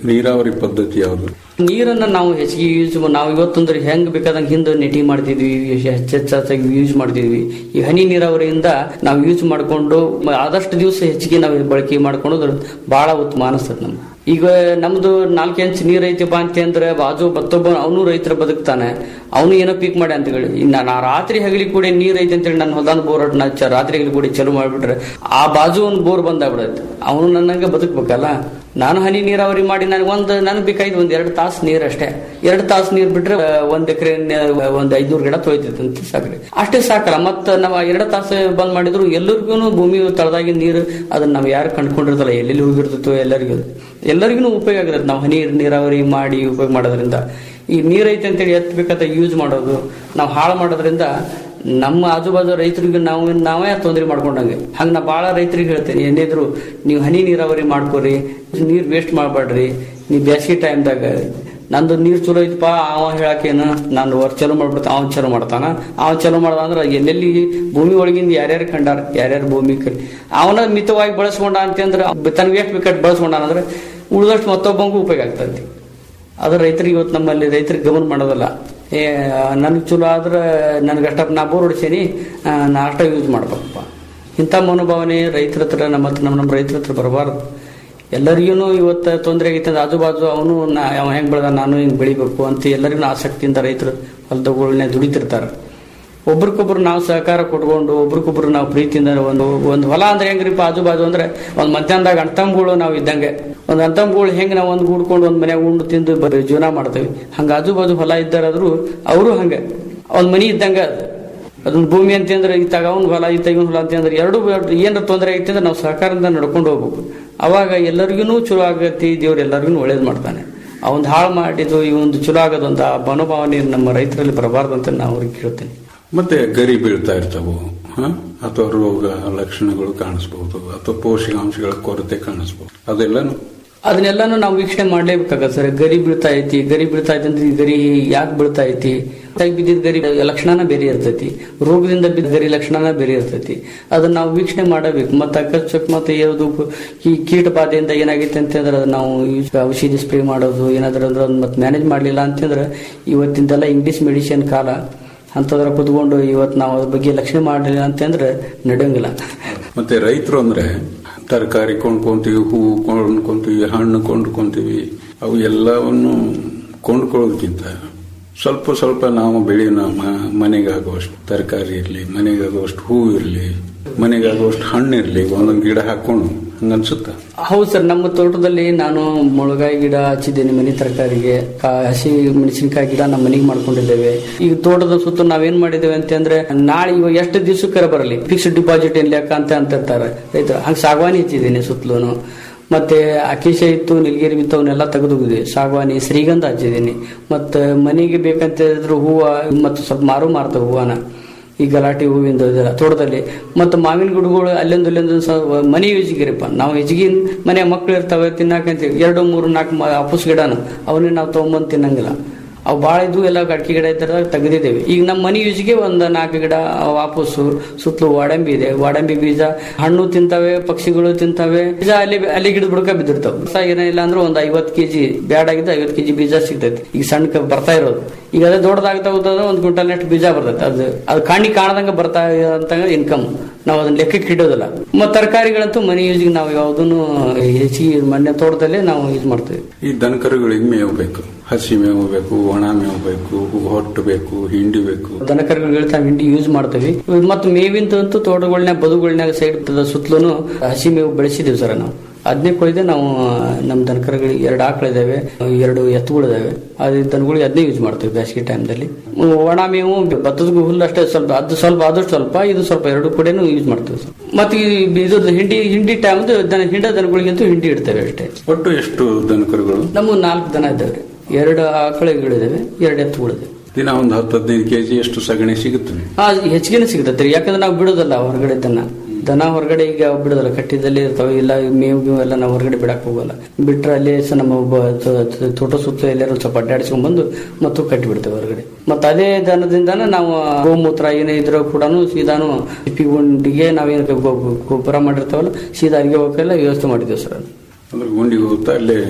ನೀರಾವರಿ ಪದ್ಧತಿ ಯಾವುದು ನೀರನ್ನ ನಾವು ಹೆಚ್ಚಿಗೆ ಯೂಸ್ ನಾವು ಇವತ್ತಂದ್ರೆ ಹೆಂಗ್ ಬೇಕಾದಂಗೆ ಹಿಂದೆ ನೆಟಿಂಗ್ ಮಾಡ್ತಿದ್ವಿ ಹೆಚ್ಚೆಚ್ಚಾಗಿ ಯೂಸ್ ಮಾಡ್ತಿದ್ವಿ ಈ ಹನಿ ನೀರಾವರಿಯಿಂದ ನಾವು ಯೂಸ್ ಮಾಡ್ಕೊಂಡು ಮ- ಆದಷ್ಟು ದಿವಸ ಹೆಚ್ಚಿಗೆ ನಾವು ಬಳಕೆ ಮಾಡ್ಕೊಳ್ಳೋದು ಬಹಳ ಉತ್ತಮ ಅನಿಸ್ತದೆ ನಮ್ಗೆ ಈಗ ನಮ್ದು ನಾಲ್ಕು ಇಂಚ್ ನೀರ್ ಐತಿಪ್ಪ ಅಂತ ಅಂದ್ರೆ ಬಾಜು ಮತ್ತೊಬ್ಬ ಅವನು ರೈತರ ಬದುಕ್ತಾನೆ ಅವನು ಏನೋ ಪೀಕ್ ಮಾಡಿ ಅಂತ ಹೇಳಿ ಇನ್ನು ನಾ ರಾತ್ರಿ ಹಗಲಿ ಕೂಡ ನೀರ್ ಐತಿ ಅಂತೇಳಿ ನನ್ನ ಹೊಲದ ಬೋರ್ ನಾ ಚ- ರಾತ್ರಿ ಹಗಲಿ ಕೂಡ ಚಲೋ ಮಾಡ್ಬಿಟ್ರೆ ಆ ಬಾಜು ಒಂದು ಬೋರ್ ಬಂದಾಗ್ಬಿಡತ್ತೆ ಅವನು ನನ್ನಂಗೆ ಬದುಕ್ಬೇಕಲ್ಲ ನಾನು ಹನಿ ನೀರಾವರಿ ಮಾಡಿ ನನಗೆ ಒಂದು ನನಗೆ ಬೇಕಾಯ್ತು ಒಂದ್ ಎರಡು ತಾಸು ನೀರ್ ಅಷ್ಟೇ ಎರಡು ತಾಸು ನೀರ್ ಬಿಟ್ರೆ ಆ, ಒಂದ್ ಎಕರೆ ಒಂದ್ ಐದ್ನೂರು ಗಿಡ ತೊಯ್ತೈತೆ ಸಾಕ್ರಿ ಅಷ್ಟೇ ಸಾಕಲ್ಲ ಮತ್ತ ನಾವು ಎರಡು ತಾಸು ಬಂದ್ ಮಾಡಿದ್ರು ಎಲ್ಲರಿಗೂ ಭೂಮಿ ತಳದಾಗಿ ನೀರು ಅದನ್ನ ನಾವು ಯಾರು ಕಂಡ್ಕೊಂಡಿರ್ತಲ್ಲ ಎಲ್ಲೆಲ್ಲಿ ಹೋಗಿರ್ತೈತೋ ಎಲ್ಲರಿಗೂ ಎಲ್ಲರಿಗೂ ಉಪಯೋಗ ಆಗಿರುತ್ತೆ ನಾವು ಹನಿ ನೀರಾವರಿ ಮಾಡಿ ಉಪಯೋಗ ಮಾಡೋದ್ರಿಂದ ಈ ನೀರೈತೆ ಅಂತೇಳಿ ಎತ್ತಬೇಕಾದ ಯೂಸ್ ಮಾಡೋದು ನಾವು ಹಾಳು ಮಾಡೋದ್ರಿಂದ ನಮ್ಮ ಆಜು ಬಾಜು ರೈತರಿಗೆ ನಾವು ನಾವೇ ತೊಂದರೆ ಮಾಡ್ಕೊಂಡಂಗೆ ಹಂಗೆ ನಾ ಭಾಳ ರೈತರಿಗೆ ಹೇಳ್ತೇನೆ ಏನಿದ್ರು ನೀವು ಹನಿ ನೀರಾವರಿ ಮಾಡ್ಕೊರಿ ನೀರು ವೇಸ್ಟ್ ಮಾಡಬೇಡ್ರಿ ನೀವು ಬೇಸಿಗೆ ಟೈಮ್ದಾಗ ನಂದು ನೀರು ಚಲೋ ಐತಪ್ಪ ಅವ ಹೇಳಕ್ಕೇನು ನಾನು ವರ್ಕ್ ಚಲೋ ಮಾಡ್ಬಿಡ್ತ ಅವ್ನು ಚಲೋ ಮಾಡ್ತಾನ ಅವ್ನು ಚಲೋ ಮಾಡ್ದ ಅಂದ್ರೆ ಎಲ್ಲೆಲ್ಲಿ ಭೂಮಿ ಒಳಗಿಂದ ಯಾರ್ಯಾರು ಕಂಡಾರ ಯಾರ್ಯಾರು ಭೂಮಿ ಕೈ ಅವನ ಮಿತವಾಗಿ ಬಳಸ್ಕೊಂಡ ಅಂತಂದ್ರೆ ತನಗೆ ಎಷ್ಟು ಬೇಕಾದ್ರೆ ಬಳಸ್ಕೊಂಡ ಅಂದ್ರೆ ಉಳಿದಷ್ಟು ಮತ್ತೊಬ್ಬಂಗೂ ಉಪಯೋಗ ಆಗ್ತದೆ ಅದು ರೈತರಿಗೆ ಇವತ್ತು ನಮ್ಮಲ್ಲಿ ರೈತರಿಗೆ ಗಮನ ಮಾಡೋದಲ್ಲ ಏ ನನಗೆ ಚಲೋ ಆದ್ರೆ ನನಗೆ ಅಷ್ಟ ನಾ ಬೋರ್ ಹೊಡಿಸೀನಿ ನಾ ಅಷ್ಟ ಯೂಸ್ ಮಾಡ್ಬೇಕಪ್ಪ ಇಂಥ ಮನೋಭಾವನೆ ರೈತರ ಹತ್ರ ನಮ್ಮ ಹತ್ರ ನಮ್ಮ ನಮ್ಮ ರೈತರ ಹತ್ರ ಬರಬಾರ್ದು ಎಲ್ಲರಿಗೂ ಇವತ್ತು ತೊಂದರೆ ಆಗೈತೆ ಅಂದ್ರೆ ಆಜು ಬಾಜು ಅವನು ನಾ ಅವ ಹೆಂಗೆ ಬೆಳೆದ ನಾನು ಹಿಂಗೆ ಬೆಳಿಬೇಕು ಅಂತ ಎಲ್ಲರಿಗೂ ಆಸಕ್ತಿಯಿಂದ ರೈತರು ಹೊಲದಗಳನ್ನೇ ದುಡಿತಿರ್ತಾರೆ ಒಬ್ರಿಗೊಬ್ರು ನಾವು ಸಹಕಾರ ಕೊಟ್ಕೊಂಡು ಒಬ್ರಿಗೊಬ್ರು ನಾವು ಪ್ರೀತಿಯಿಂದ ಒಂದು ಒಂದು ಹೊಲ ಅಂದ್ರೆ ಹೆಂಗ್ರಿಪ್ಪ ಆಜು ಬಾಜು ಅಂದ್ರೆ ಒಂದು ಮಧ್ಯಾಹ್ನದಾಗ ಅಣ್ತಂಬಗಳು ನಾವು ಇದ್ದಂಗೆ ಒಂದು ಅಣ್ತಂಬಗಳು ಹೆಂಗೆ ನಾವು ಒಂದು ಗೂಡ್ಕೊಂಡು ಒಂದು ಮನೆ ಉಂಡು ತಿಂದು ಬರೀ ಜೀವನ ಮಾಡ್ತೇವೆ ಹಂಗೆ ಆಜು ಬಾಜು ಹೊಲ ಇದ್ದಾರಾದ್ರೂ ಅವರು ಹಂಗೆ ಒಂದು ಮನಿ ಇದ್ದಂಗೆ ಅದು ಅದೊಂದು ಭೂಮಿ ಅಂತಂದ್ರೆ ಇತ್ತಾಗ ಅವ್ನ ಹೊಲ ಇತ್ತಾಗ ಇವ್ನ ಹೊಲ ಅಂತಂದ್ರೆ ಎರಡು ಏನಾರ ತೊಂದರೆ ಐತೆ ಅಂದ್ರೆ ನಾವು ಸಹಕಾರದಿಂದ ನಡ್ಕೊಂಡು ಹೋಗ್ಬೇಕು ಅವಾಗ ಎಲ್ಲರಿಗೂ ಚಲೋ ಆಗತ್ತಿ ದೇವ್ರು ಎಲ್ಲರಿಗೂ ಒಳ್ಳೇದು ಮಾಡ್ತಾನೆ ಅವನ್ ಹಾಳು ಮಾಡಿದ್ದು ಈ ಒಂದು ಚಲೋ ಆಗೋದಂತ ಮನೋಭಾವನೆ ನಮ್ಮ ರೈತರಲ್ಲಿ ಬರಬಾರ್ದು ಅಂತ ನಾವು ಅವ್ರಿಗೆ ಕೇಳ್ತೇನೆ ಮತ್ತೆ ಗರಿ ಬೀಳ್ತಾ ಇರ್ತಾವು ಹ? ಅಥವಾ ರೋಗ ಲಕ್ಷಣಗಳು ಕಾಣಿಸ್ಬಹುದು ಅಥವಾ ಪೋಷಕಾಂಶಗಳ ಕೊರತೆ ಕಾಣಿಸ್ಬಹುದು ಅದೆಲ್ಲನು ಅದನ್ನೆಲ್ಲಾನು ನಾವು ವೀಕ್ಷಣೆ ಮಾಡ್ಲೇಬೇಕಾಗತ್ತೆ ಸರ್ ಗರಿ ಬೀಳ್ತಾ ಐತಿ ಗರಿ ಬೀಳ್ತಾ ಐತಿ ಅಂದ್ರೆ ಈ ಗರಿ ಯಾಕೆ ಬೀಳ್ತಾ ಐತಿ ತಾಯಿ ಬಿದ್ದಿದ್ದ ಗರಿ ಲಕ್ಷಣನ ಬೇರೆ ಇರ್ತೈತಿ ರೋಗದಿಂದ ಬಿದ್ದ ಗರಿ ಲಕ್ಷಣನ ಬೇರೆ ಇರ್ತೈತಿ ಅದನ್ನ ನಾವು ವೀಕ್ಷಣೆ ಮಾಡಬೇಕು ಮತ್ತೆ ಅಕಸ್ಮಾತ್ ಮತ್ತೆ ಯಾವುದು ಈ ಕೀಟ ಬಾಧೆಯಿಂದ ಏನಾಗೈತೆ ಅಂತಂದ್ರೆ ಅದನ್ನ ನಾವು ಯೂಸ್- ಔಷಧಿ ಸ್ಪ್ರೇ ಮಾಡೋದು ಏನಾದ್ರೂ ಅಂದ್ರೆ ಅದನ್ನ ಮತ್ತೆ ಮ್ಯಾನೇಜ್ ಮಾಡಲಿಲ್ಲ ಅಂತಂದ್ರೆ ಇವತ್ತಿಂದೆಲ್ಲ ಇಂಗ್ಲಿಷ್ ಮೆಡಿಸಿನ್ ಕಾಲ ಅಂಥದ್ರ ಕುತ್ಕೊಂಡು ಇವತ್ತು ನಾವು ಅದ್ರ ಬಗ್ಗೆ ಲಕ್ಷಣೆ ಮಾಡಲಿಲ್ಲ ಅಂತಂದ್ರೆ ನಡೆಯಂಗಿಲ್ಲ ಮತ್ತೆ ರೈತರು ಅಂದ್ರೆ ತರಕಾರಿ ಕೊಂಡ್ಕೊಂತೀವಿ ಹೂವು ಕೊಂಡ್ಕೊಂತೀವಿ ಹಣ್ಣು ಕೊಂಡ್ಕೊಂತೀವಿ ಅವು ಎಲ್ಲವನ್ನು ಕೊಂಡ್ಕೊಳ್ಳೋದಕ್ಕಿಂತ ಸ್ವಲ್ಪ ಸ್ವಲ್ಪ ನಾವು ಬೆಳೆ ನಮ್ಮ ಮನೆಗಾಗುವಷ್ಟು ತರಕಾರಿ ಇರಲಿ ಮನೆಗಾಗುವಷ್ಟು ಹೂವು ಇರಲಿ ಮನೆಗಾಗುವಷ್ಟು ಹಣ್ಣು ಇರಲಿ ಒಂದೊಂದು ಗಿಡ ಹಾಕೊಂಡು ಹಂಗನ್ಸುತ್ತಾ ಹೌದು ಸರ್ ನಮ್ಮ ತೋಟದಲ್ಲಿ ನಾನು ಮುಳಗಾಯಿ ಗಿಡ ಹಚ್ಚಿದ್ದೇನೆ ಮನೆ ತರಕಾರಿಗೆ ಕಾ- ಹಸಿ ಮೆಣಸಿನಕಾಯಿ ಗಿಡ ನಮ್ಮ ಮನೆಗೆ ಮಾಡ್ಕೊಂಡಿದ್ದೇವೆ ಈಗ ತೋಟದ ಸುತ್ತ ನಾವೇನ್ ಮಾಡಿದ್ದೇವೆ ಅಂತಂದ್ರೆ ನಾಳೆ ಇವಾಗ ಎಷ್ಟು ದಿವಸಕ್ಕರ ಬರಲಿ ಫಿಕ್ಸ್ಡ್ ಡಿಪಾಸಿಟ್ ಏನ್ ಲೆಕ್ಕ ಅಂತ ಅಂತಿರ್ತಾರೆ ರೈತರು ಹಂಗೆ ಸಾಗವಾನಿ ಹಚ್ಚಿದ್ದೀನಿ ಸುತ್ತಲೂ ಮತ್ತೆ ಅಕೇಶ ಇತ್ತು ನೀಲಗಿರಿ ಬಿತ್ತು ಅವನ್ನೆಲ್ಲ ತೆಗೆದೋಗಿದೆ ಸಾಗವಾನಿ ಶ್ರೀಗಂಧ ಹಚ್ಚಿದ್ದೀನಿ ಮತ್ತೆ ಮನೆಗೆ ಬೇಕಂತ ಹೇಳಿದ್ರು ಹೂವ ಮತ್ತು ಸ್ವಲ್ಪ ಮಾರು ಮಾರ್ತವೆ ಹೂವನ ಈ ಗಲಾಟೆ ಹೂವಿಂದ ಇದೆಲ್ಲ ತೋಟದಲ್ಲಿ ಮತ್ತು ಮಾವಿನ ಗಿಡಗಳು ಅಲ್ಲೊಂದು ಅಲ್ಲೊಂದು ಸ- ಮನೆ ಯೂಜಿಗಿರಿಪ್ಪ ನಾವು ಹೆಚ್ಚಿಗೆ ಮನೆ ಮಕ್ಳು ಇರ್ತಾವೆ ತಿನ್ನಕಂತ ಎರಡು ಮೂರು ನಾಲ್ಕು ಮ- ಅಪ್ಪಸ್ ಗಿಡನ ಅವನ್ನೇ ನಾವು ತೊಗೊಂಬಂದು ತಿನ್ನಂಗಿಲ್ಲ ಅವು ಭಾಳ ಇದ್ವು ಎಲ್ಲ ಅಡಿಕೆ ಗಿಡ ಇದ್ದಾಗ ತೆಗೆದಿದ್ದೇವೆ ಈಗ ನಮ್ಮ ಮನೆ ಯೂಸ್ಗೆ ಒಂದು ನಾಲ್ಕು ಗಿಡ ವಾಪಸ್ಸು ಸುತ್ತಲೂ ವಾಡಂಬಿ ಇದೆ ವಾಡಂಬಿ ಬೀಜ ಹಣ್ಣು ತಿಂತಾವೆ ಪಕ್ಷಿಗಳು ತಿಂತಾವೆ ಬೀಜ ಅಲ್ಲಿ ಅಲ್ಲಿ ಗಿಡದ ಬುಡಕ ಬಿದ್ದಿರ್ತಾವೆ ಹೊಸ ಏನಿಲ್ಲ ಅಂದ್ರೆ ಒಂದು ಐವತ್ತು ಕೆಜಿ ಬ್ಯಾಡಾಗಿದ್ದು ಐವತ್ತು ಕೆಜಿ ಬೀಜ ಸಿಗ್ತೈತಿ ಈಗ ಸಣ್ಣ ಕ- ಬರ್ತಾ ಇರೋದು ಈಗ ಅದೇ ದೊಡ್ಡದಾಗ್ತಾ ಹೋದ್ರೆ ಒಂದು ಕ್ವಿಂಟಲ್ ನೆಟ್ ಬೀಜ ಬರ್ತೈತೆ ಅದು ಅದು ಕಣ್ಣಿ ಕಾಣದಂಗ ಬರ್ತಾ ಅಂತ ಇನ್ಕಮ್ ನಾವು ಅದನ್ನ ಲೆಕ್ಕಕ್ಕೆ ಇಡೋದಿಲ್ಲ ಮತ್ತೆ ತರಕಾರಿಗಳಂತೂ ಮನೆ ಯೂಸ್ಗೆ ನಾವು ಯಾವುದನ್ನು ಹೆಚ್ಚಿಗೆ ಮನೆ ತೋಟದಲ್ಲೇ ನಾವು ಯೂಸ್ ಮಾಡ್ತೇವೆ ಈ ದನಕರುಗಳಿಗೆ ಮೇವು ಬೇಕು ಹಸಿ ಮೇವು ಬೇಕು ಒಣ ಮೇವು ಬೇಕು ಹೊಟ್ಟು ಬೇಕು ಹಿಂಡಿ ಬೇಕು ದನಕರುಗಳು ಹೇಳ್ತಾ ಹಿಂಡಿ ಯೂಸ್ ಮಾಡ್ತೀವಿ ಮತ್ತು ಮೇವಿಂದಂತೂ ತೋಟಗಳನ್ನ ಬದುಗಳನ್ಯಾಗ ಸೈಡ್ ಸುತ್ತಲೂ ಹಸಿ ಮೇವು ಬೆಳೆಸಿದೀವಿ ಸರ್ ನಾವು ಅದನ್ನೇ ಕೊಯ್ದೆ ನಾವು ನಮ್ಮ ದನಕರುಗಳಿಗೆ ಎರಡು ಆಕಳಿದಾವೆ ಎರಡು ಎತ್ತುಗಳಿದಾವೆ ಅದು ದನಗಳಿಗೆ ಅದನ್ನೇ ಯೂಸ್ ಮಾಡ್ತೀವಿ ಬೇಸಿಗೆ ಟೈಮ್ದಲ್ಲಿ ಒಣ ಮೇವು ಭತ್ತದ ಹುಲ್ಲು ಅಷ್ಟೇ ಸ್ವಲ್ಪ ಅದು ಸ್ವಲ್ಪ ಆದಷ್ಟು ಸ್ವಲ್ಪ ಇದು ಸ್ವಲ್ಪ ಎರಡು ಕಡೆನೂ ಯೂಸ್ ಮಾಡ್ತೀವಿ ಸರ್ ಮತ್ತೆ ಈ ಇದು ಹಿಂಡಿ ಹಿಂಡಿ ಟೈಮ್ ದನ ಹಿಂಡ ದನಗಳಿಗಂತೂ ಹಿಂಡಿ ಇಡ್ತೇವೆ ಅಷ್ಟೇ ಒಟ್ಟು ಎಷ್ಟು ದನಕರುಗಳು ನಮ್ಮ ನಾಲ್ಕು ದನ ಇದ್ದಾವೆ ರೀ. ಎರಡು ಆಕಳುಗಳಿದಾವೆ ಎರಡು ಎತ್ತುಗಳಿದಾವೆ ದಿನ ಒಂದು ಹತ್ತು ಹದಿನೈದು ಕೆಜಿ ಅಷ್ಟು ಸಗಣಿ ಸಿಗುತ್ತವೆ ಹಾ ಹೆಚ್ಚಿಗೆನೆ ಸಿಗ್ತೈತ್ರಿ ಯಾಕಂದ್ರೆ ನಾವು ಬಿಡೋದಲ್ಲ ಹೊರಗಡೆ ದನ ದನ ಹೊರಗಡೆ ಈಗ ಬಿಡೋದಲ್ಲ ಕಟ್ಟಿದಲ್ಲಿ ಇರ್ತಾವೆ ಇಲ್ಲ ಮೇವು ಗೀವು ಎಲ್ಲ ನಾವು ಹೊರಗಡೆ ಬಿಡಕ್ ಹೋಗಲ್ಲ ಬಿಟ್ರೆ ಅಲ್ಲಿ ಸ ನಮ್ಮ ಒಬ್ಬ ತ- ತ- ತೋಟ ಸುತ್ತ ಎಲ್ಲರೂ ಸ್ವಲ್ಪ ಅಡ್ಡಾಡಿಸ್ಕೊಂಡ್ ಬಂದು ಮತ್ತು ಕಟ್ಟಿ ಬಿಡ್ತೇವೆ ಹೊರಗಡೆ ಮತ್ತೆ ಅದೇ ದನದಿಂದಾನ ನಾವು ಗೋಮೂತ್ರ ಏನೇ ಇದ್ರೂ ಕೂಡ ಸೀದಾನು ಸಿಪ್ಪಿ ಗುಂಡಿಗೆ ನಾವೇನು ಗೊಬ್ಬರ ಮಾಡಿರ್ತಾವಲ್ಲ ಸೀದಾ ಅಲ್ಲಿಗೆ ಹೋಗಕ್ಕೆಲ್ಲ ವ್ಯವಸ್ಥೆ ಮಾಡಿದ್ದೇವೆ ಸರ್ ಅದು ಅಂದ್ರೆ ಗುಂಡಿಗೆ ಹೋಗ್ತಾ ಅಲ್ಲೇ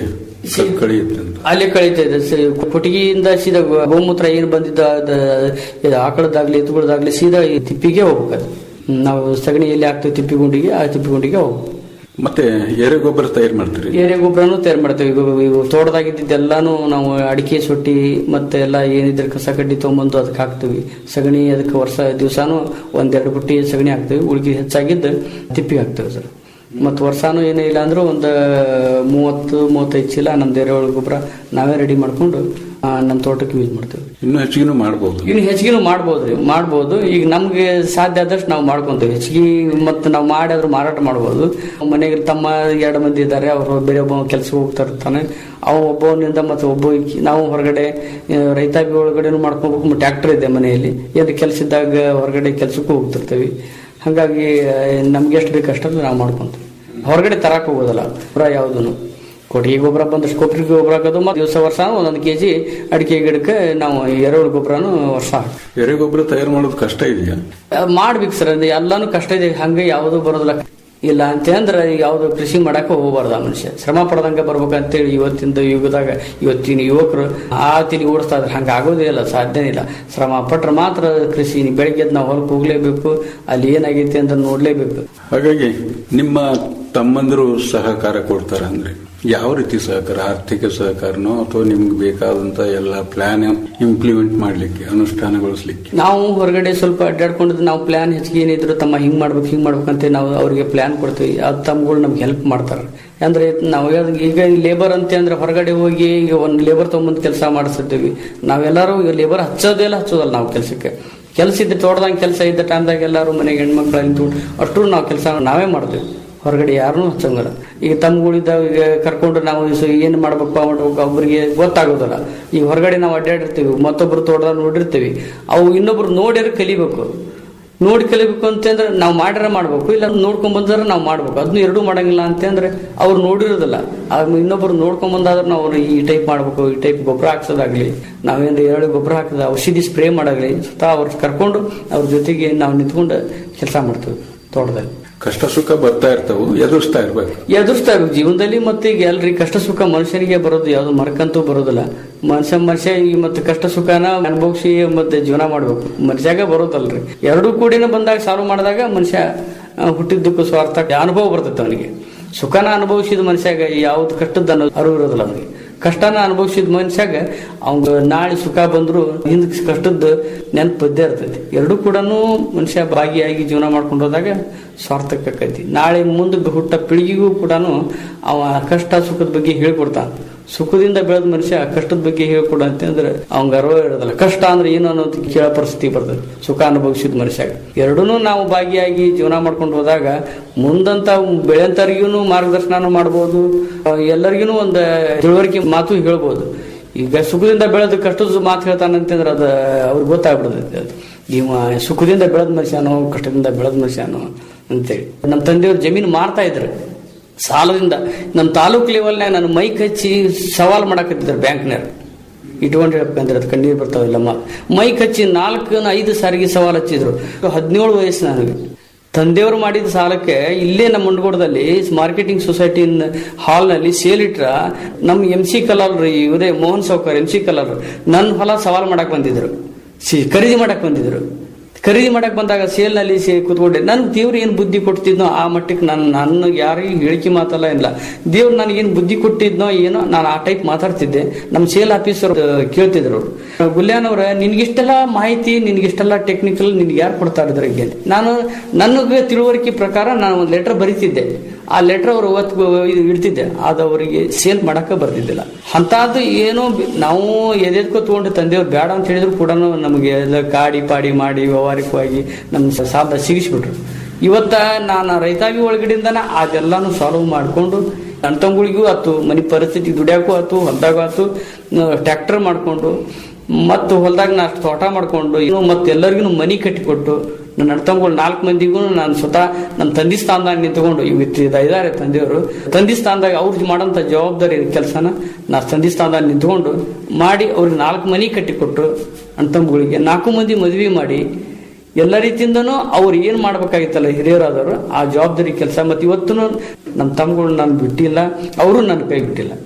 ಕಳಿಯುತ್ತೆ ಅಂತ ಅಲ್ಲಿ ಕಳೀತಾ ಇದೆ ಸ- ಕೊಟ್ಟಿಗೆಯಿಂದ ಸೀದಾ ಗೋ- ಗೋಮೂತ್ರ ಏನು ಬಂದಿದ್ದ ಅದ- ಇದು ಆಕಳದಾಗ್ಲಿ ಎತ್ತುಗಳದಾಗ್ಲಿ ಸೀದಾ ಈ ತಿಪ್ಪಿಗೆ ಹೋಗ್ಬೇಕು ಅದು ನಾವು ಸಗಣಿ ಎಲ್ಲಿ ಹಾಕ್ತೀವಿ ತಿಪ್ಪಿಗುಂಡಿಗೆ ಆ ತಿಪ್ಪಿಗುಂಡಿಗೆ ಹೋಗ್ಬೇಕು ಮತ್ತೆ ಎರೆ ಗೊಬ್ಬರ ತಯಾರು ಮಾಡ್ತೀರಿ ಏರಿಯ ಗೊಬ್ಬರನು ತಯಾರು ಮಾಡ್ತೇವೆ ಈಗ ಇವು ತೋಟದಾಗಿದ್ದೆಲ್ಲಾನು ನಾವು ಅಡಿಕೆ ಸೊಟ್ಟಿ ಮತ್ತೆ ಎಲ್ಲ ಏನಿದ್ರೆ ಕಸ ಕಡ್ಡಿ ತೊಗೊಂಬಂದು ಅದಕ್ಕೆ ಹಾಕ್ತೀವಿ ಸಗಣಿ ಅದಕ್ಕೆ ವರ್ಷ ದಿವಸಾನು ಒಂದೆರಡು ಬುಟ್ಟಿ ಸಗಣಿ ಹಾಕ್ತೀವಿ ಉಳ್ಕಿ ಹೆಚ್ಚಾಗಿದ್ದು ತಿಪ್ಪಿ ಹಾಕ್ತೇವೆ ಸರ್ ಮತ್ತು ವರ್ಷಾನು ಏನೇ ಇಲ್ಲ ಅಂದ್ರೂ ಒಂದು ಮೂವತ್ತು ಮೂವತ್ತೈದು ಚೀಲ ನಮ್ದು ಎರೆಹುಳ ಗೊಬ್ಬರ ನಾವೇ ರೆಡಿ ಮಾಡ್ಕೊಂಡು ಆ, ನಮ್ಮ ತೋಟಕ್ಕೆ ಯೂಸ್ ಮಾಡ್ತೇವೆ ಇನ್ನೂ ಹೆಚ್ಚಿಗೆ ಮಾಡಬಹುದು ಇನ್ನು ಹೆಚ್ಚಿಗೆನು ಮಾಡ್ಬೋದ್ರಿ ಮಾಡ್ಬೋದು ಈಗ ನಮ್ಗೆ ಸಾಧ್ಯ ಆದಷ್ಟು ನಾವು ಮಾಡ್ಕೊಂತೀವಿ ಹೆಚ್ಚಿಗೆ ಮತ್ತೆ ನಾವು ಮಾಡಿದ್ರು ಮಾರಾಟ ಮಾಡ್ಬೋದು ಮನೆಗೆ ತಮ್ಮ ಎರಡು ಮಂದಿ ಇದ್ದಾರೆ ಅವರು ಬೇರೆ ಒಬ್ಬ ಕೆಲ್ಸಕ್ಕೆ ಹೋಗ್ತಾ ಇರ್ತಾನೆ ಅವ ಒಬ್ಬವನಿಂದ ಮತ್ತೆ ಒಬ್ಬ ಈಕಿ- ನಾವು ಹೊರಗಡೆ ಆ, ರೈತಾಪಿ ಒಳಗಡೆನು ಮಾಡ್ಕೋಬೇಕು ಟ್ರ್ಯಾಕ್ಟರ್ ಇದೆ ಮನೆಯಲ್ಲಿ ಏನು ಕೆಲಸ ಇದ್ದಾಗ ಹೊರಗಡೆ ಕೆಲ್ಸಕ್ಕೂ ಹೋಗ್ತಿರ್ತೀವಿ ಹಾಗಾಗಿ ಆ, ನಮ್ಗೆ ಎಷ್ಟು ಬೇಕು ಅಷ್ಟಲ್ಲಿ ನಾವು ಮಾಡ್ಕೊಂತೀವಿ ಹೊರಗಡೆ ತರಕ್ ಹೋಗೋದಲ್ಲ ಗೊಬ್ಬರ ಯಾವುದೂ ಕೊಟ್ಟಿಗೆ ಗೊಬ್ಬರ ಬಂದಷ್ಟು ಕೊಬ್ಬರಿ ಗೊಬ್ಬರ ಹಾಕೋದು ಮತ್ತು ದಿವಸ ವರ್ಷ ಒಂದೊಂದು ಕೆ ಜಿ ಅಡಿಕೆ ಗಿಡಕ್ಕೆ ನಾವು ಎರೆಹುಳು ಗೊಬ್ಬರನು ವರ್ಷ ಹಾಕ್ತೀವಿ. ಎರೆ ಗೊಬ್ಬರ ತಯಾರು ಮಾಡೋದು ಕಷ್ಟ ಇದೆಯಾ ಆ, ಮಾಡ್ಬೇಕು ಸರ್ ಅದು ಎಲ್ಲಾನು ಕಷ್ಟ ಇದೆ ಹಂಗೆ ಯಾವುದು ಬರೋದಿಲ್ಲ ಇಲ್ಲ ಅಂತಂದ್ರೆ ಯಾವುದು ಕೃಷಿ ಮಾಡಕ್ಕೆ ಹೋಗಬಾರ್ದು ಆ ಮನುಷ್ಯ ಶ್ರಮ ಪಡ್ದಂಗೆ ಬರ್ಬೇಕಂತೇಳಿ ಇವತ್ತಿನ ಯುಗದಾಗ ಇವತ್ತಿನ ಯುವಕರು ಆ ತಿಳಿ ಓಡಿಸ್ತಾ ಇದ್ರೆ ಹಂಗೆ ಆಗೋದೇ ಇಲ್ಲ ಸಾಧ್ಯನೇ ಇಲ್ಲ ಶ್ರಮ ಪಟ್ರೆ ಮಾತ್ರ ಕೃಷಿ ಬೆಳಿಗ್ಗೆ ಎದ್ದು ನಾವು ಹೊರಗೆ ಹೋಗ್ಲೇಬೇಕು ಅಲ್ಲಿ ಏನಾಗೈತೆ ಅಂತ ನೋಡ್ಲೇಬೇಕು ಹಾಗಾಗಿ ನಿಮ್ಮ ತಮ್ಮಂದಿರು ಸಹಕಾರ ಕೊಡ್ತಾರ ಅಂದ್ರೆ ಯಾವ ರೀತಿ ಸಹಕಾರ ಆರ್ಥಿಕ ಸಹಕಾರನೋ ಅಥವಾ ನಿಮ್ಗೆ ಬೇಕಾದಂತ ಎಲ್ಲ ಪ್ಲಾನ್ ಇಂಪ್ಲಿಮೆಂಟ್ ಮಾಡ್ಲಿಕ್ಕೆ ಅನುಷ್ಠಾನಗೊಳಿಸ್ಲಿಕ್ಕೆ ನಾವು ಹೊರಗಡೆ ಸ್ವಲ್ಪ ಅಡ್ಡಾಡ್ಕೊಂಡಿದ್ದು ನಾವು ಪ್ಲಾನ್ ಹೆಚ್ಚಿಗೆ ಏನಿದ್ರು ತಮ್ಮ ಹಿಂಗ್ ಮಾಡ್ಬೇಕು ಹಿಂಗ್ ಮಾಡ್ಬೇಕಂತ ನಾವು ಅವ್ರಿಗೆ ಪ್ಲಾನ್ ಕೊಡ್ತೀವಿ ಅದು ತಮ್ಮಗಳು ನಮ್ಗೆ ಹೆಲ್ಪ್ ಮಾಡ್ತಾರೆ ಅಂದ್ರೆ ನಾವು ಯಾವ್ದು- ಈಗ ಲೇಬರ್ ಅಂತ ಅಂದ್ರೆ ಹೊರಗಡೆ ಹೋಗಿ ಈಗ ಒಂದು ಲೇಬರ್ ತಗೊಂಬಂದು ಕೆಲಸ ಮಾಡಿಸ್ತೀವಿ ನಾವೆಲ್ಲರೂ ಈಗ ಲೇಬರ್ ಹಚ್ಚೋದೆಲ್ಲ ಹಚ್ಚೋದಲ್ಲ ನಾವು ಕೆಲಸಕ್ಕೆ ಕೆಲಸ ಇದ್ದ ತೋಟದಂಗೆ ಕೆಲಸ ಇದ್ದ ಟೈಮ್ದಾಗ ಎಲ್ಲರೂ ಮನೆಗೆ ಹೆಣ್ಮಕ್ಳು ನಿಂತು ಅಷ್ಟು ನಾವು ಕೆಲಸ ನಾವೇ ಮಾಡ್ತೀವಿ ಹೊರಗಡೆ ಯಾರನ್ನೂ ಹಚ್ಚಂಗಲ್ಲ ಈಗ ತಮ್ಮಗಳಿದ್ದಾವ ಈಗ ಕರ್ಕೊಂಡು ನಾವು ಸೊ ಏನು ಮಾಡ್ಬೇಕು ಮಾಡ್ಬೇಕು ಒಬ್ಬರಿಗೆ ಗೊತ್ತಾಗೋದಿಲ್ಲ ಈಗ ಹೊರಗಡೆ ನಾವು ಅಡ್ಡಾಡಿರ್ತೀವಿ ಮತ್ತೊಬ್ರು ತೋಟದಾಗ ನೋಡಿರ್ತೀವಿ ಅವು ಇನ್ನೊಬ್ರು ನೋಡ್ಯಾರ ಕಲಿಬೇಕು ನೋಡಿ ಕಲಿಬೇಕು ಅಂತಂದ್ರೆ ನಾವು ಮಾಡ್ಯಾರ ಮಾಡ್ಬೇಕು ಇಲ್ಲ ನೋಡ್ಕೊಂಡ್ ಬಂದ್ರೆ ನಾವು ಮಾಡ್ಬೇಕು ಅದನ್ನ ಎರಡೂ ಮಾಡಂಗಿಲ್ಲ ಅಂತಂದ್ರೆ ಅವ್ರು ನೋಡಿರೋದಿಲ್ಲ ಆಗ ಇನ್ನೊಬ್ರು ನೋಡ್ಕೊಂಡ್ ಬಂದಾದ್ರೆ ನಾವು ಅವ್ರು ಈ ಟೈಪ್ ಮಾಡ್ಬೇಕು ಈ ಟೈಪ್ ಗೊಬ್ಬರ ಹಾಕ್ಸೋದಾಗ್ಲಿ ನಾವೇನು ಎರಡು ಗೊಬ್ಬರ ಹಾಕಿದ ಔಷಧಿ ಸ್ಪ್ರೇ ಮಾಡಾಗ್ಲಿ ಸ್ವತಃ ಅವ್ರು ಕರ್ಕೊಂಡು ಅವ್ರ ಜೊತೆಗೆ ನಾವು ನಿಂತ್ಕೊಂಡು ಕೆಲಸ ಮಾಡ್ತೀವಿ ತೋಟದಲ್ಲಿ ಕಷ್ಟ ಸುಖ ಬರ್ತಾ ಇರ್ತಾವು ಎದುರಿಸ್ತಾ ಇರ್ಬೇಕು ಎದುರಿಸ್ತಾ ಇರ್ಬೇಕು ಜೀವನದಲ್ಲಿ ಮತ್ತೆ ಈಗ ಎಲ್ರಿ ಕಷ್ಟ ಸುಖ ಮನುಷ್ಯನಿಗೆ ಬರೋದು ಯಾವ್ದು ಮರಕಂತೂ ಬರೋದಿಲ್ಲ ಮನುಷ್ಯ ಮನುಷ್ಯ ಈ ಮತ್ತೆ ಕಷ್ಟ ಸುಖನ ಅನುಭವಿಸಿ ಮತ್ತೆ ಜೀವನ ಮಾಡ್ಬೇಕು ಮನುಷ್ಯಾಗ ಬರೋದಲ್ರಿ ಎರಡೂ ಕೂಡಿನ ಬಂದಾಗ ಸಾಲ್ವ್ ಮಾಡಿದಾಗ ಮನುಷ್ಯ ಆ, ಹುಟ್ಟಿದ್ದಕ್ಕೂ ಸ್ವಾರ್ಥ ಅನುಭವ ಬರ್ತೈತೆ ಅವನಿಗೆ ಸುಖನ ಅನುಭವಿಸಿದ ಮನುಷ್ಯಾಗ ಯಾವ್ದು ಕಷ್ಟದ ಅನ್ನೋ ಅರಿವು ಇರೋದಿಲ್ಲ ಅವನಿಗೆ ಕಷ್ಟನ ಅನುಭವಿಸಿದ ಮನುಷ್ಯಾಗ ಅವಂಗ ನಾಳೆ ಸುಖ ಬಂದ್ರು ಹಿಂದ್ ಕಷ್ಟದ ನೆನಪು ಬದ್ದೇ ಇರ್ತೈತಿ ಎರಡೂ ಕೂಡ ಮನುಷ್ಯ ಭಾಗಿಯಾಗಿ ಜೀವನ ಮಾಡ್ಕೊಂಡು ಹೋದಾಗ ಸ್ವಾರ್ಥಕ್ಕೈತಿ ನಾಳೆ ಮುಂದೆ ಹುಟ್ಟ ಪೀಳಿಗೆಗೂ ಕೂಡ ಅವ ಕಷ್ಟ ಸುಖದ ಬಗ್ಗೆ ಹೇಳ್ಕೊಡ್ತಾನ ಸುಖದಿಂದ ಬೆಳೆದ ಮನುಷ್ಯ ಕಷ್ಟದ ಬಗ್ಗೆ ಹೇಳ್ಕೊಡ ಅಂತಂದ್ರೆ ಅವಂಗ ಅರಿವು ಇರೋದಿಲ್ಲ ಕಷ್ಟ ಅಂದ್ರೆ ಏನು ಅನ್ನೋದು ಕೇಳೋ ಪರಿಸ್ಥಿತಿ ಬರ್ತದೆ ಸುಖ ಅನುಭವಿಸಿದ ಮನುಷ್ಯಾಗ ಎರಡೂ ನಾವು ಭಾಗಿಯಾಗಿ ಜೀವನ ಮಾಡ್ಕೊಂಡು ಹೋದಾಗ ಮುಂದಂತ ಬೆಳೆಂತರಿಗೂ ಮಾರ್ಗದರ್ಶನ ಮಾಡ್ಬೋದು ಎಲ್ಲರಿಗೂ ಒಂದು ತಿಳುವಳಿಕೆ ಮಾತು ಹೇಳ್ಬೋದು ಈಗ ಸುಖದಿಂದ ಬೆಳೆದ ಕಷ್ಟದ ಮಾತು ಹೇಳ್ತಾನಂತಂದ್ರೆ ಅದು ಅವ್ರಿಗೆ ಗೊತ್ತಾಗ್ಬಿಡ್ತೈತೆ ಅದು ಇವ ಸುಖದಿಂದ ಬೆಳೆದ ಮನುಷ್ಯನೋ ಕಷ್ಟದಿಂದ ಬೆಳೆದ ಮನುಷ್ಯನೋ ಅಂತೇಳಿ ನಮ್ಮ ತಂದೆಯವ್ರು ಜಮೀನು ಮಾರ್ತಾ ಇದ್ರು ಸಾಲದಿಂದ ನಮ್ಮ ತಾಲೂಕ್ ಲೆವೆಲ್ನಾಗ ನಾನು ಮೈಕ್ ಹಚ್ಚಿ ಸವಾಲ್ ಮಾಡಕತ್ತಿದ್ರು ಬ್ಯಾಂಕ್ನಾಗ ಇಟ್ಕೊಂಡು ಹೇಳ್ಬೇಕಂದ್ರೆ ಅದು ಕಣ್ಣೀರು ಬರ್ತಾವಿಲ್ಲಮ್ಮ ಮೈಕ್ ಹಚ್ಚಿ ನಾಲ್ಕು ಐದು ಸಾರಿಗೆ ಸವಾಲ್ ಹಚ್ಚಿದ್ರು ಹದಿನೇಳು ವಯಸ್ಸು ನನಗೆ ತಂದೆಯವರು ಮಾಡಿದ ಸಾಲಕ್ಕೆ ಇಲ್ಲೇ ನಮ್ಮ ಮುಂಡಗೋಡದಲ್ಲಿ ಮಾರ್ಕೆಟಿಂಗ್ ಸೊಸೈಟಿ ಹಾಲ್ನಲ್ಲಿ ಸೇಲ್ ಇಟ್ರ ನಮ್ಮ ಎಂ ಸಿ ಕಲಾಲ್ ರೀ ಇವರೇ ಮೋಹನ್ ಸೌಕರ್ ಎಂ ಸಿ ಕಲಾಲ್ ನನ್ನ ಹೊಲ ಸವಾಲ್ ಮಾಡಕ್ ಬಂದಿದ್ರು ಸಿ ಖರೀದಿ ಮಾಡಕ್ ಬಂದಿದ್ರು ಖರೀದಿ ಮಾಡಕ್ ಬಂದಾಗ ಸೇಲ್ ನಲ್ಲಿ ಸೇ ಕೂತ್ಕೊಂಡೆ ನನ್ಗೆ ದೇವ್ರು ಏನ್ ಬುದ್ಧಿ ಕೊಡ್ತಿದ್ನೋ ಆ ಮಟ್ಟಕ್ಕೆ ನಾನು ನನ್ನ ಯಾರಿಗೂ ಹೇಳಿಕೆ ಮಾತಲ್ಲ ಇಲ್ಲ ದೇವ್ರು ನನಗೇನು ಬುದ್ಧಿ ಕೊಟ್ಟಿದ್ನೋ ಏನೋ ನಾನು ಆ ಟೈಪ್ ಮಾತಾಡ್ತಿದ್ದೆ ನಮ್ಮ ಸೇಲ್ ಆಫೀಸರ್ ಕೇಳ್ತಿದ್ರು ಅವ್ರು ಗುಲ್ಯಾನವ್ರ ನಿನ್ಗಿಷ್ಟೆಲ್ಲ ಮಾಹಿತಿ ನಿನ್ಗಿಷ್ಟೆಲ್ಲ ಟೆಕ್ನಿಕಲ್ ನಿನ್ಗೆ ಯಾರು ಕೊಡ್ತಾ ಇದ್ರ ಬಗ್ಗೆ ನಾನು ನನಗೆ ತಿಳುವಳಿಕೆ ಪ್ರಕಾರ ನಾನು ಒಂದು ಲೆಟರ್ ಬರೀತಿದ್ದೆ ಆ ಲೆಟರ್ ಅವರು ಅವತ್ತು ಇಡ್ತಿದ್ದೆ ಅದು ಅವರಿಗೆ ಸೇಲ್ ಮಾಡಕ್ಕೆ ಬರ್ತಿದ್ದಿಲ್ಲ ಅಂತಾದ್ದು ಏನೋ ಬಿ- ನಾವು ಎದೆದ್ಕೋ ತಗೊಂಡು ತಂದೆಯವ್ರು ಬೇಡ ಅಂತ ಹೇಳಿದ್ರು ಕೂಡ ನಮಗೆ ಎಲ್ಲ ಕಾಡಿ ಪಾಡಿ ಮಾಡಿ ವ್ಯವಹಾರಿಕವಾಗಿ ನಮ್ಮ ಸಾಲ ಸಿಗಿಸ್ಬಿಟ್ರು ಇವತ್ತ ನಾನು ರೈತಾಪಿ ಒಳಗಡೆಯಿಂದನ ಅದೆಲ್ಲಾನು ಸಾಲ್ವ್ ಮಾಡಿಕೊಂಡು ನನ್ನ ತಂಗುಳಿಗೂ ಆತು ಮನೆ ಪರಿಸ್ಥಿತಿ ದುಡಿಯಾಕೂ ಆತು ಹೊಲ್ದಾಗ ಆತು ಟ್ರ್ಯಾಕ್ಟರ್ ಮಾಡಿಕೊಂಡು ಮತ್ತು ಹೊಲ್ದಾಗ ನಾ ಅಷ್ಟು ತೋಟ ಮಾಡಿಕೊಂಡು ಇನ್ನು ಮತ್ತೆ ಎಲ್ಲರಿಗೂ ಮನಿ ಕಟ್ಟಿಕೊಟ್ಟು ನನ್ನ ಅಣ್ತಂಗಳು ನಾಲ್ಕು ಮಂದಿಗೂ ನಾನು ಸ್ವತಃ ನಮ್ಮ ತಂದಿ ಸ್ಥಾನದಾಗ ನಿಂತ್ಕೊಂಡು ಇವತ್ತು ಇದ್ದಾರೆ ತಂದೆಯವರು ತಂದಿ ಸ್ಥಾನದಾಗ ಅವ್ರು ಮಾಡೋಂಥ ಜವಾಬ್ದಾರಿ ಕೆಲಸನ ನಾ ತಂದಿ ಸ್ಥಾನದಾಗ ನಿಂತ್ಕೊಂಡು ಮಾಡಿ ಅವ್ರಿಗೆ ನಾಲ್ಕು ಮನಿ ಕಟ್ಟಿಕೊಟ್ಟು ಅಣ್ತಂಬಗಳಿಗೆ ನಾಲ್ಕು ಮಂದಿ ಮದುವೆ ಮಾಡಿ ಎಲ್ಲ ರೀತಿಯಿಂದನೂ ಅವ್ರು ಏನು ಮಾಡ್ಬೇಕಾಗಿತ್ತಲ್ಲ ಹಿರಿಯರಾದವರು ಆ ಜವಾಬ್ದಾರಿ ಕೆಲಸ ಮತ್ತು ಇವತ್ತು ನಮ್ಮ ತಮ್ಮಗಳು ನಾನು ಬಿಟ್ಟಿಲ್ಲ ಅವರು ನನ್ನ ಕೈ ಬಿಟ್ಟಿಲ್ಲ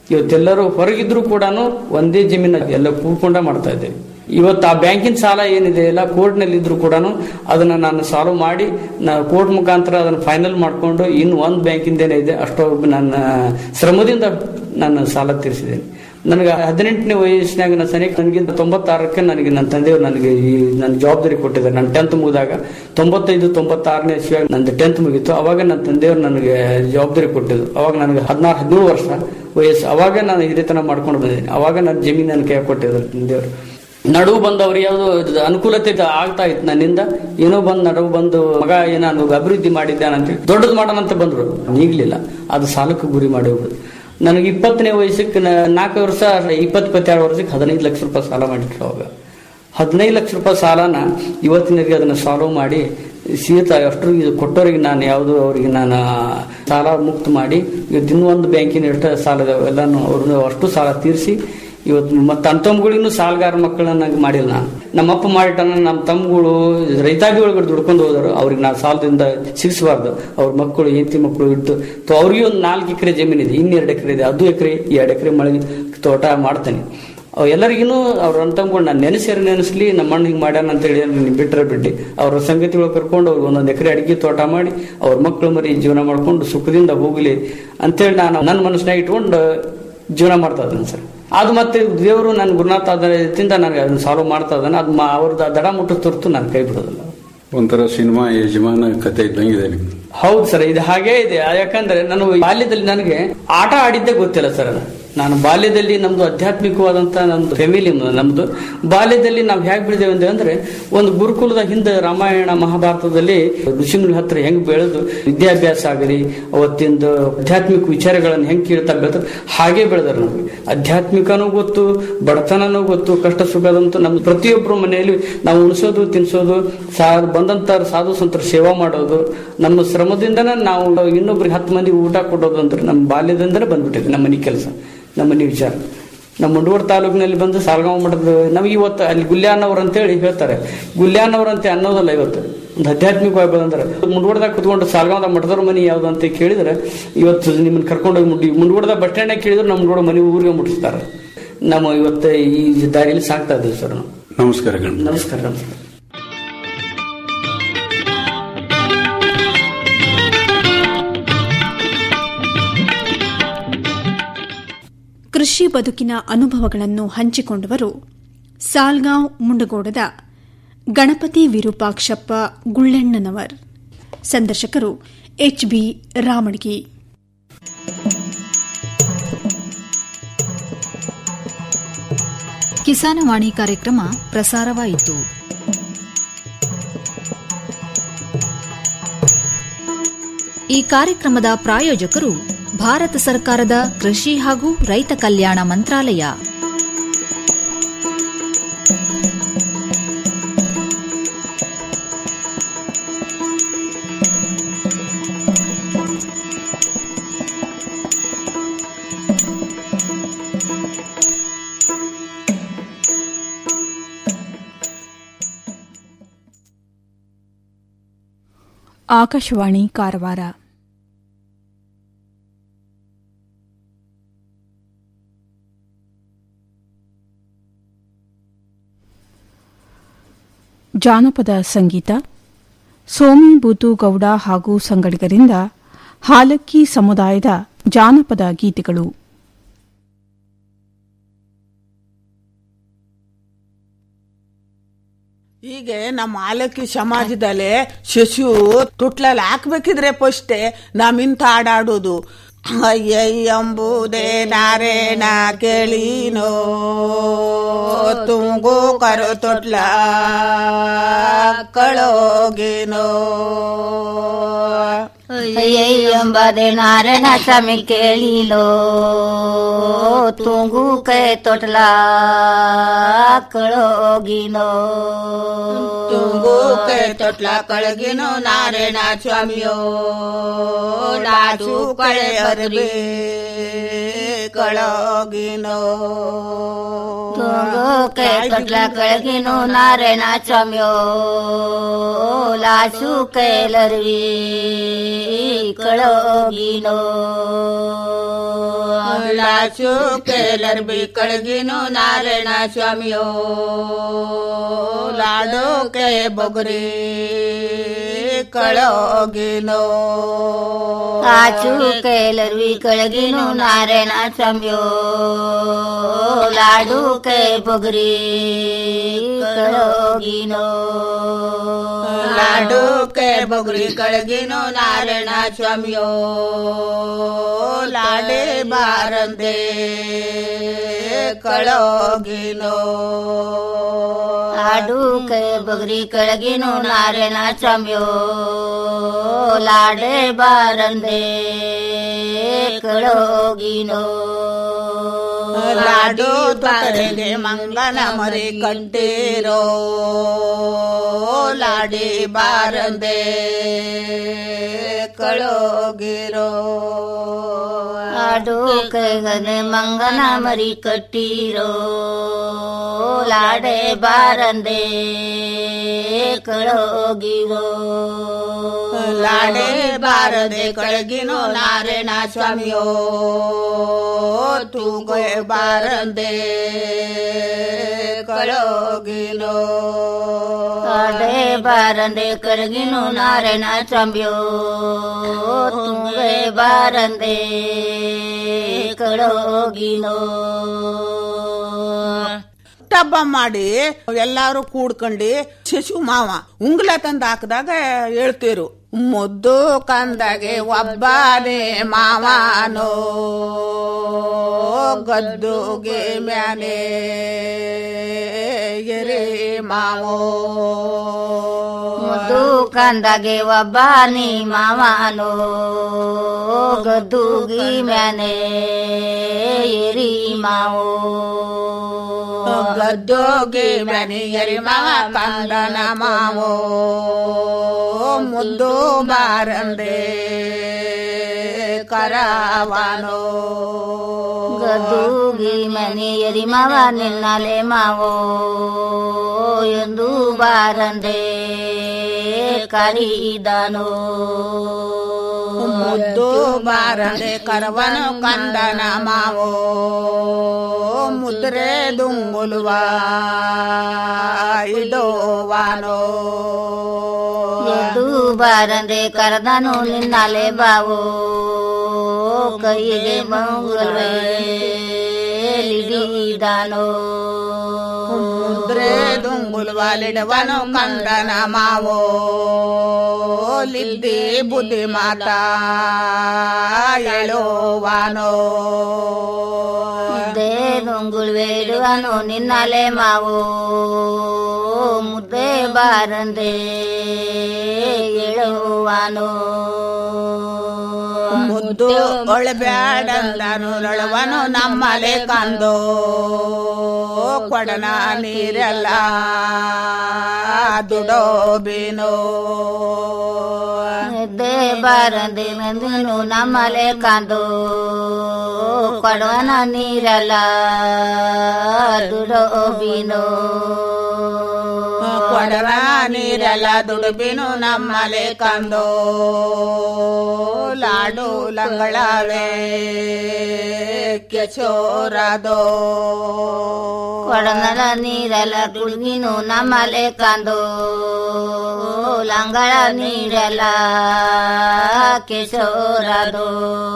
ಇವತ್ತೆಲ್ಲರೂ ಹೊರಗಿದ್ರು ಕೂಡ ಒಂದೇ ಜಮೀನ ಎಲ್ಲ ಕೂಡ್ಕೊಂಡ ಮಾಡ್ತಾ ಇದ್ದೇವೆ ಇವತ್ತು ಆ ಬ್ಯಾಂಕಿನ ಸಾಲ ಏನಿದೆ ಎಲ್ಲ ಕೋರ್ಟ್ನಲ್ಲಿ ಇದ್ರು ಕೂಡ ಅದನ್ನ ನಾನು ಸಾಲ್ವ್ ಮಾಡಿ ನಾನು ಕೋರ್ಟ್ ಮುಖಾಂತರ ಅದನ್ನು ಫೈನಲ್ ಮಾಡಿಕೊಂಡು ಇನ್ನು ಒಂದು ಬ್ಯಾಂಕಿಂದ ಏನಿದೆ ಅಷ್ಟೋ ನನ್ನ ಶ್ರಮದಿಂದ ನಾನು ಸಾಲ ತೀರಿಸಿದ್ದೇನೆ ನನಗೆ ಹದಿನೆಂಟನೇ ವಯಸ್ಸಿನಾಗ ನನ್ನ ಸನಿಕ ನನಗೆ ತೊಂಬತ್ತಾರಕ್ಕೆ ನನಗೆ ನನ್ನ ತಂದೆಯವರು ನನಗೆ ಈ ನನ್ನ ಜವಾಬ್ದಾರಿ ಕೊಟ್ಟಿದ್ದಾರೆ ನಾನು ಟೆಂತ್ ಮುಗಿದಾಗ ತೊಂಬತ್ತೈದು ತೊಂಬತ್ತಾರನೇ ಇಸ್ವಿಯಾಗ ನಂದು ಟೆಂತ್ ಮುಗೀತು ಅವಾಗ ನನ್ನ ತಂದೆಯವರು ನನಗೆ ಜವಾಬ್ದಾರಿ ಕೊಟ್ಟಿದ್ದು ಅವಾಗ ನನಗೆ ಹದಿನಾರು ಹದಿನೇಳು ವರ್ಷ ವಯಸ್ಸು ಅವಾಗ ನಾನು ಹಿರಿತನ ಮಾಡ್ಕೊಂಡು ಬಂದಿದ್ದೀನಿ ಅವಾಗ ನನ್ನ ಜಮೀನು ನನ್ನ ಕೈ ಕೊಟ್ಟಿದ್ರು ತಂದೆಯವರು ನಡುವು ಬಂದವ್ರು ಯಾವುದು ಅನುಕೂಲತೆ ಆಗ್ತಾ ಇತ್ತು ನನ್ನಿಂದ ಏನೋ ಬಂದು ನಡುವು ಬಂದು ಮಗ ಏನೋ ನಾನು ಅಭಿವೃದ್ಧಿ ಮಾಡಿದ್ದಾನೆ ಅಂತೇಳಿ ದೊಡ್ಡದು ಮಾಡೋಣ ಅಂತ ಬಂದ್ರು ನೀಗ್ಲಿಲ್ಲ ಅದು ಸಾಲಕ್ಕೆ ಗುರಿ ಮಾಡಿ ಹೋಗುದು ನನಗೆ ಇಪ್ಪತ್ತನೇ ವಯಸ್ಸಕ್ಕೆ ನ- ನಾಲ್ಕು ವರ್ಷ ಇಪ್ಪತ್ತು ಇಪ್ಪತ್ತೆರಡು ವರ್ಷಕ್ಕೆ ಹದಿನೈದು ಲಕ್ಷ ರೂಪಾಯಿ ಸಾಲ ಮಾಡಿಟ್ರು ಅವಾಗ ಹದಿನೈದು ಲಕ್ಷ ರೂಪಾಯಿ ಸಾಲನ ಇವತ್ತಿನವರೆಗೆ ಅದನ್ನ ಸಾಲ್ವ್ ಮಾಡಿ ಸೀತ ಅಷ್ಟು ಇದು ಕೊಟ್ಟವರಿಗೆ ನಾನು ಯಾವುದು ಅವರಿಗೆ ನಾನು ಸಾಲ ಮುಕ್ತ ಮಾಡಿ ಇವತ್ತು ಇನ್ನೂ ಒಂದು ಬ್ಯಾಂಕಿನ ಇಟ್ಟ ಸಾಲದ ಎಲ್ಲಾನು ಅವ್ರನ್ನ ಅಷ್ಟು ಸಾಲ ತೀರಿಸಿ ಇವತ್ತು ಮತ್ತೆ ತನ್ನ ತಮ್ಮಗಳಿಗೂ ಸಾಲಗಾರ ಮಕ್ಕಳನ್ನ ಮಾಡಿಲ್ಲ ನಾನು ನಮ್ಮಪ್ಪ ಮಾಡಿಟ್ಟಾನ ನಮ್ಮ ತಮ್ಮಗಳು ರೈತಾಪಿ ಒಳಗಡೆ ದುಡ್ಕೊಂಡು ಹೋದರು ಅವ್ರಿಗೆ ನಾನು ಸಾಲದಿಂದ ಸಿಗಿಸಬಾರ್ದು ಅವ್ರ ಮಕ್ಕಳು ಹೆಂಡತಿ ಮಕ್ಕಳು ಇಟ್ಟು ತೊ ಅವ್ರಿಗೆ ಒಂದು ನಾಲ್ಕು ಎಕರೆ ಜಮೀನು ಇದೆ ಇನ್ನೆರಡು ಎಕರೆ ಇದೆ ಅದು ಎಕರೆ ಎರಡು ಎಕರೆ ಮಳೆ ತೋಟ ಮಾಡ್ತಾನೆ ಅವ್ ಎಲ್ಲರಿಗೂ ಅವ್ರ ಅಂತಮ್ಗಳು ನಾನು ನೆನೆಸ್ಯಾರ ನೆನೆಸ್ಲಿ ನಮ್ಮ ಅಣ್ಣ ಹಿಂಗೆ ಮಾಡ್ಯಾನ ಅಂತ ಹೇಳಿ ನೀವು ಬಿಟ್ಟರೆ ಬಿಟ್ಟು ಅವ್ರ ಸಂಗತಿಗಳು ಕರ್ಕೊಂಡು ಅವ್ರಿಗೆ ಒಂದೊಂದು ಎಕರೆ ಅಡಿಗೆ ತೋಟ ಮಾಡಿ ಅವ್ರ ಮಕ್ಕಳು ಮರಿ ಜೀವನ ಮಾಡ್ಕೊಂಡು ಸುಖದಿಂದ ಹೋಗ್ಲಿ ಅಂತೇಳಿ ನಾನು ನನ್ನ ಮನಸ್ಸಿನಾಗ ಇಟ್ಕೊಂಡು ಜೀವನ ಮಾಡ್ತಾ ಇದ್ದೇನೆ ಸರ್ ಅದು ಮತ್ತೆ ದೇವರು ನನ್ನ ಗುರುನಾಥ ಆಧಾರದಿಂದ ನನಗೆ ಅದನ್ನ ಸಾಲ್ವ್ ಮಾಡ್ತಾ ಇದ್ದಾನೆ ಅದು ಮಾ- ಅವ್ರದ್ದು ದಡ ಮುಟ್ಟು ತುರ್ತು ನಾನು ಕೈ ಬಿಡೋದಿಲ್ಲ ಒಂಥರ ಸಿನಿಮಾ ಯಜಮಾನ ಕತೆ ಇದ್ದಂಗಿದೆ ನಿಮ್ಗೆ ಹೌದು ಸರ್ ಇದು ಹಾಗೇ ಇದೆ ಯಾಕಂದ್ರೆ ನಾನು ಬಾಲ್ಯದಲ್ಲಿ ನನಗೆ ಆಟ ಆಡಿದ್ದೇ ಗೊತ್ತಿಲ್ಲ ಸರ್ ಅದು. ನಾನು ಬಾಲ್ಯದಲ್ಲಿ ನಮ್ದು ಆಧ್ಯಾತ್ಮಿಕವಾದಂತ ನಮ್ದು ಫ್ಯಾಮಿಲಿ ನಮ್ದು ಬಾಲ್ಯದಲ್ಲಿ ನಾವು ಹೇಗೆ ಬೆಳೆದೇವೆ ಅಂದ್ರೆ ಅಂದ್ರೆ ಒಂದು ಗುರುಕುಲದ ಹಿಂದೆ ರಾಮಾಯಣ ಮಹಾಭಾರತದಲ್ಲಿ ಋಷಿಮುನಿ ಹತ್ರ ಹೆಂಗ್ ಬೆಳೆದು ವಿದ್ಯಾಭ್ಯಾಸ ಆಗಲಿ ಅವತ್ತಿಂದ ಆಧ್ಯಾತ್ಮಿಕ ವಿಚಾರಗಳನ್ನು ಹೆಂಗ್ ಕೇಳ್ತಾ ಬೆಳೆದ್ರು ಹಾಗೆ ಬೆಳೆದಾರೆ ನಮ್ಗೆ ಆಧ್ಯಾತ್ಮಿಕನೂ ಗೊತ್ತು ಬಡತನನೂ ಗೊತ್ತು ಕಷ್ಟ ಸುಖದಂತೂ ನಮ್ಮ ಪ್ರತಿಯೊಬ್ಬರ ಮನೆಯಲ್ಲಿ ನಾವು ಉಣಿಸೋದು ತಿನ್ಸೋದು ಸಾ ಬಂದಂತ ಸಾಧು ಸಂತರ ಸೇವಾ ಮಾಡೋದು ನಮ್ಮ ಶ್ರಮದಿಂದನೇ ನಾವು ಇನ್ನೊಬ್ರಿಗೆ ಹತ್ತು ಮಂದಿ ಊಟ ಕೊಡೋದು ಅಂದ್ರೆ ನಮ್ಮ ಬಾಲ್ಯದಿಂದನೇ ಬಂದ್ಬಿಟ್ಟಿದೆ ನಮ್ಮ ಮನೆ ಕೆಲಸ ನಮ್ಮ ಮನೆ ವಿಚಾರ ನಮ್ಮ ಮುಂಡಗೋಡ ತಾಲೂಕಿನಲ್ಲಿ ಬಂದು ಸಾಲಗಾಂವ ಮಠದ ನಮಗೆ ಇವತ್ತು ಅಲ್ಲಿ ಗುಲ್ಯಾನವ್ರು ಅಂತೇಳಿ ಹೇಳ್ತಾರೆ ಗುಲ್ಯಾನವ್ರು ಅಂತ ಅನ್ನೋದಲ್ಲ ಇವತ್ತು ಒಂದು ಆಧ್ಯಾತ್ಮಿಕವಾಗಿ ಬಂದ್ರೆ ಮುಂಡಗೋಡದಾಗ ಕುತ್ಕೊಂಡು ಸಾಲಗಾಂವದ ಮಠದವ್ರ ಮನೆ ಯಾವ್ದು ಅಂತ ಕೇಳಿದ್ರೆ ಇವತ್ತು ನಿಮ್ಮನ್ನ ಕರ್ಕೊಂಡು ಹೋಗಿ ಮುಟ್ಟಿ ಮುಂಡಗೋಡದ ಬಸ್ ಸ್ಟ್ಯಾಂಡ್ ಕೇಳಿದ್ರೆ ನಮ್ಮ ಮುಂಡಗೋಡ ಮನೆ ಊರಿಗೆ ಮುಟ್ಟಿಸ್ತಾರೆ ನಮ್ಮ ಇವತ್ತು ಈ ದಾರಿಯಲ್ಲಿ ಸಾಕ್ತಾ ಇದ್ದೀವಿ ಸರ್ ನಾವು ನಮಸ್ಕಾರ ಗಣಪ ನಮಸ್ಕಾರ ನಮಸ್ಕಾರ ಕೃಷಿ ಬದುಕಿನ ಅನುಭವಗಳನ್ನು ಹಂಚಿಕೊಂಡವರು ಸಾಲ್ಗಾಂವ್ ಮುಂಡಗೋಡದ ಗಣಪತಿ ವಿರೂಪಾಕ್ಷಪ್ಪ ಗುಳ್ಳೆಣ್ಣನವರ್ ಸಂದರ್ಶಕರು ಎಚ್ಬಿ ರಾಮಣಗಿ ಕಿಸಾನವಾಣಿ ಕಾರ್ಯಕ್ರಮ ಪ್ರಸಾರವಾಯಿತು ಈ ಕಾರ್ಯಕ್ರಮದ ಪ್ರಾಯೋಜಕರು ಭಾರತ ಸರ್ಕಾರದ ಕೃಷಿ ಹಾಗೂ ರೈತ ಕಲ್ಯಾಣ ಮಂತ್ರಾಲಯ ಆಕಾಶವಾಣಿ ಕಾರವಾರ ಜಾನಪದ ಸಂಗೀತ ಸೋಮಿ ಬೂತು ಗೌಡ ಹಾಗೂ ಸಂಗಡಿಗರಿಂದ ಹಾಲಕ್ಕಿ ಸಮುದಾಯದ ಜಾನಪದ ಗೀತೆಗಳು ಹೀಗೆ ನಮ್ಮ ಆಲಕ್ಕಿ ಸಮಾಜದಲ್ಲಿ ಶಶು ತುಟ್ಲಲ್ಲಿ ಹಾಕ್ಬೇಕಿದ್ರೆ ಫಸ್ಟೆ ನಮ್ಮಿಂತ ಹಾಡಾಡೋದು ಅಯ್ಯಯ್ಯಂಬುದೇ ನಾರೇಣ ಕೇಳಿನೋ ತುಂಗು ಕರು ತೊಟ್ಲ ಕಳೋಗಿನೋ ಎಂಬದೆ ನಾರಾಯಣ ಸ್ವಾಮಿ ಕೇಳಿಲೋ ತುಂಗು ಕೈ ತೊಟ್ಲ ಕಳೋಗಿನೋ ತುಂಗು ಕೈ ತೊಟ್ಲ ಕಳಗಿನೋ ನಾರಾಯಣ ಸ್ವಾಮಿಯೋ ಲಾಜು ಕಳೆ ಅರ್ಬಿ ಕಳಗಿನೋ ತುಂಗು ಕೈ ತೊಟ್ಲ ಕಳಗಿನೋ ನಾರಾಯಣ ಸ್ವಾಮಿಯೋ ಲಾಸು ಕೈಲರ್ವಿ ಕಳೋಗಿನೋ ಲಾ ಲಾಚು ಕೇಲರ್ ಬಿ ಕಳಗಿನು ನಾರಾಯಣ ಸ್ವಾಮಿಯೋ ಲಾಡು ಕೆ ಬೊಗರಿ ಕಳೋಗಿನೋ ಕಾಚು ಕೇಲರ್ವಿ ಕೆಳಗಿನು ನಾರಾಯಣ ಸ್ವಾಮಿಯೋ ಲಾಡು ಕೈ ಬೊಗರಿ ಕಳೋಗಿನೋ ಲಾಡು ಕೆ ಬೊಗರಿ ಕಳಗಿನು ನಾರಾಯಣ ಸ್ವಾಮಿಯೋ ಲಾಡೆ ಬಾರಂದೆ ಕಳೋಗಿನೋ ಲಾಡು ಕೈ ಬೊಗರಿ ಕೆಳಗಿನು ನಾರಾಯಣ ಸ್ವಾಮಿಯೋ ಲಾಡೆ ಬಾರಂದೆ ಕಳೋಗಿನೋ ಲಾಡು ತೊರೆಗೆ ಮಂಗನ ಮರಿ ಕಟ್ಟಿರೋ ಲಾಡಿ ಬಾರಂದೆ ಕಳೋಗಿರೋ ಲಾಡು ಕೈಗನೆ ಮಂಗನ ಮರಿ ಕಟ್ಟಿರೋ ಲಾಡೆ ಬಾರಂದೆ ಕಳೋಗಿರೋ ಲಾಡೆ ಬಾರದೆ ಕಳಗಿನೋ ನಾರಾಯಣ ಸ್ವಾಮಿಯೋ ತೂಗೆ ಬಾರಂದೆ ಕಳೋಗಿನೋ ಲಾಡೆ ಬಾರಂದೆ ಕಳಗಿನು ನಾರಾಯಣ ಸ್ವಾಮಿಯೋ ತುಂಗೆ ಬಾರಂದೆ ಕಳೋಗಿನೋ ಟಬ್ಬ ಮಾಡಿ ಎಲ್ಲಾರು ಕೂಡ್ಕೊಂಡು ಶಿಶು ಮಾವ ಉಂಗ್ಲ ತಂದು ಹಾಕಿದಾಗ ಹೇಳ್ತೀರು ಮುದ್ದು ಕಂದಗೆ ಒಬ್ಬನೇ ಮಾವನೋ ಗದ್ದುಗೆ ಮ್ಯಾನೆ ಎರೆ ಮಾವೋ ಮುದ್ದು ಕಂದಗೆ ಒಬ್ಬ ನೀ ಮಾವನೋ ಗದ್ದುಗಿ ಮ್ಯಾನೆ ಎರಿ ಮಾವೋ ಗದ್ದೋಗೆ ಮ್ಯಾನೆ ಎರಿ ಮಾವ ಕಂದನ ಮಾವೋ ಮುದ್ದು ಬಾರಂದೆ ಕರಾವನೋ ಗದ್ದುಗಿ ಮನೆ ಎರಿ ಮಾವ ನಿನ್ನಲೆ ಮಾವೋ ಎಂದು ಬಾರಂದೆ ಕರೀದನೋ ಮುದ್ದು ಬಾರಂದೆ ಕರವನು ಕಂದನ ಮಾವೋ ಮುದ್ರೆ ದುಂಗುಲುವ ಇಡೋವಾನೋ ಎಂದು ಬಾರಂದೆ ಕರೆದನು ನಿನ್ನಲೆ ಬಾವೋ ಕೈಗೆ ಮಂಗಲ್ವೇ ಲಿಡಿದಾನೋ ಮುದ್ರೆ ದುಂಗುಲುವಲಿಡವನು ಕಂದನ ಮಾವೋ ಲಿದ್ದಿ ಬುದ್ಧಿ ಮಾತಾ ಹೇಳೋವಾನೋ ಮುದ್ದೆ ನುಂಗುಳ್ವೇಡುವನು ನಿನ್ನಲೆ ಮಾವೋ ಮುದ್ದೆ ಬಾರಂದೆ ಎಳುವನು ಮುದ್ದು ಒಳಬ್ಯಾಡಂದನು ನೊಳವನು ನಮ್ಮಲೆ ಕಂದೋ ಕೊಡನ ನೀರೆಲ್ಲ ದುಡೋಬಿನೋ ಮುದ್ದೆ ಬಾರಂದೆ ನಂದಿನು ನಮ್ಮಲೆ ಕಾಂದು ಕೊಡವನ ನೀರಲ್ಲ ದುಡೋಬಿನೋ ಕೊಡನ ನೀರೆಲ್ಲ ದುಡುಬಿನು ನಮ್ಮಲೆ ಕಂದೋ ಲಾಡು ಲಂಗಳವೇ ಕೆಚೋರದೋ ಕೊಡನಲ ನೀರಲ್ಲ ಕುಡ್ಗಿನು ನಮ್ಮಲೆ ಕಾಂದು ಲಂಗಳ ನೀರಲ್ಲ ಕೆಶೋರದು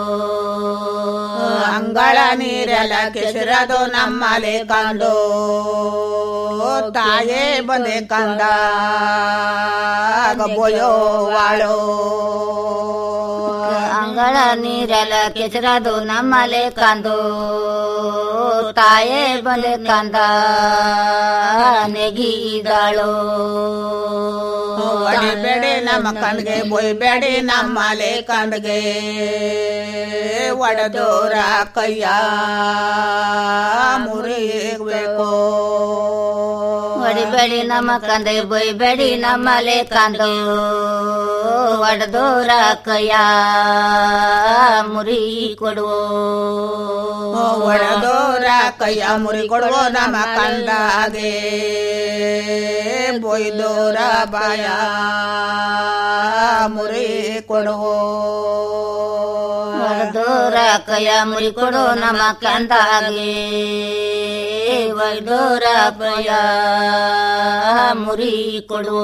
ಅಂಗಳ ನೀರೆಲ್ಲ ಕೆಸರದು ನಮ್ಮಲೆ ಕಂದು ತಾಯೇ ಬಂದೆ ಕಂದ ಬೋಯೋವಾಳೋ ಅಂಗಳ ನೀರೆಲ್ಲ ಕೆಸರದು ನಮ್ಮಲೆ ಕಾಂದು ತಾಯೇ ಬಂದೆ ಕಂದ ನೆಗಿದಾಳು ಒಡಿಬೇಡಿ ನಮ್ಮ ಕಣ್ಗೆ ಬೊಯ್ಬೇಡಿ ನಮ್ಮಲೆ ಕಂಡ್ಗೆ ಒಡದೋರ ಕೈಯ ಮುರಿಬೇಕು ಹೊಡಿಬೇಡಿ ನಮ್ಮ ಕಂದೆ ಬೊಯ್ಬೇಡಿ ನಮ್ಮಲೆ ಕಾಂದು ಒಡೆದೋರ ಕೈಯ ಮುರಿ ಕೊಡುವ ಒಡದೋರ ಕೈಯ ಮುರಿ ಕೊಡುವ ನಮ್ಮ ಕಂದಾಗೆ ಬೊಯ್ದೋರ ಬಾಯ ಮುರಿ ಕೊಡುವ ಹೊಡೆದೋರ ವೈಡೋರ ಕಯ ಮುರಿ ಕೊಡು ನಮ್ಮ ಕಂದಾಗೆ ವೈಡೋರ ಕಯ ಮುರಿ ಕೊಡು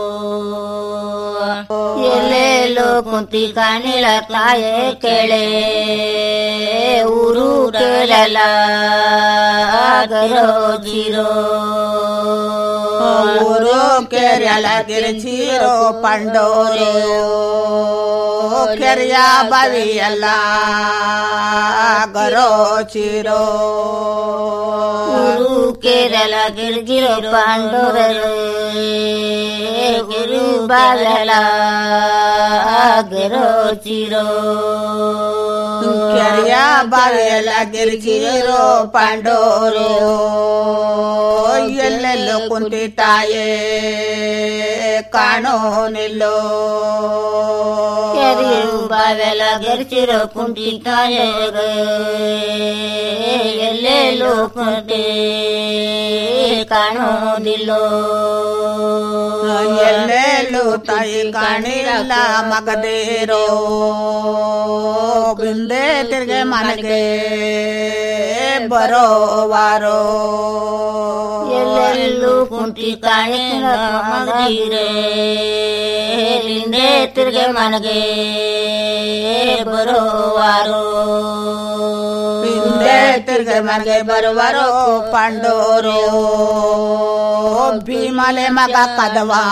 ಎಲ್ಲೆಲ್ಲೋ ಕುಂತಿ ಕಾಣಿಳ ತಾಯೇ ಕೇಳೆ ಊರು ಕೇಳಲ ಗರೋ ಜಿರೋ ಊರು ಕೆರೆಯಲ ಗಿರಿಜೀರೋ ಪಂಡೋರೆ ಕೆರೆಯ ಬವಿಯಲ್ಲ ಗರೋ ಚಿರೋ ಊರು ಕೇರಳ ಗಿರ್ಗಿರೋ ಪಾಂಡೋರರು ಗಿರು ಬಾಗಲ ಗರೋ ಚಿರೋ ಕೆರೆಯ ಬವಿಯಲ್ಲ ಗಿರಿಜೀರೋ ಪಂಡೋರು ಎಲ್ಲೆಲ್ಲೋ ಕುಂತಿತಾಯೇ ಕಾಣೋ ನಿಲ್ಲೋ ಕೆರಿರು ಬಾವೆಲ ಗೆರ್ಚಿರೋ ಕುಂಟಿ ತಾಯಗ ಎಲ್ಲೆಲ್ಲೋ ಕುಂಟಿ ಕಾಣೋದಿಲ್ಲೋ ಎಲ್ಲೆಲ್ಲೂ ತಾಯಿ ಕಾಣಿಲ್ಲ ಮಗದೇರೋ ಬಿಂದೆ ತಿರ್ಗೆ ಮನೆಗೆ ಬರೋವಾರೋ ಎಲ್ಲೆಲ್ಲೂ ಕುಂಟಿ ಕಾಣಿಲ್ಲ ಮಗದಿರೆ ಹಿಂದೆ ತಿರ್ಗೆ ಮನಗೆ ಬರೋವಾರೋ ಹಿಂದೆ ತಿರ್ಗೆ ಮನೆಗೆ ಬರುವರು ಪಾಂಡೋರು ಭೀಮಲೆ ಮಗ ಕದವಾ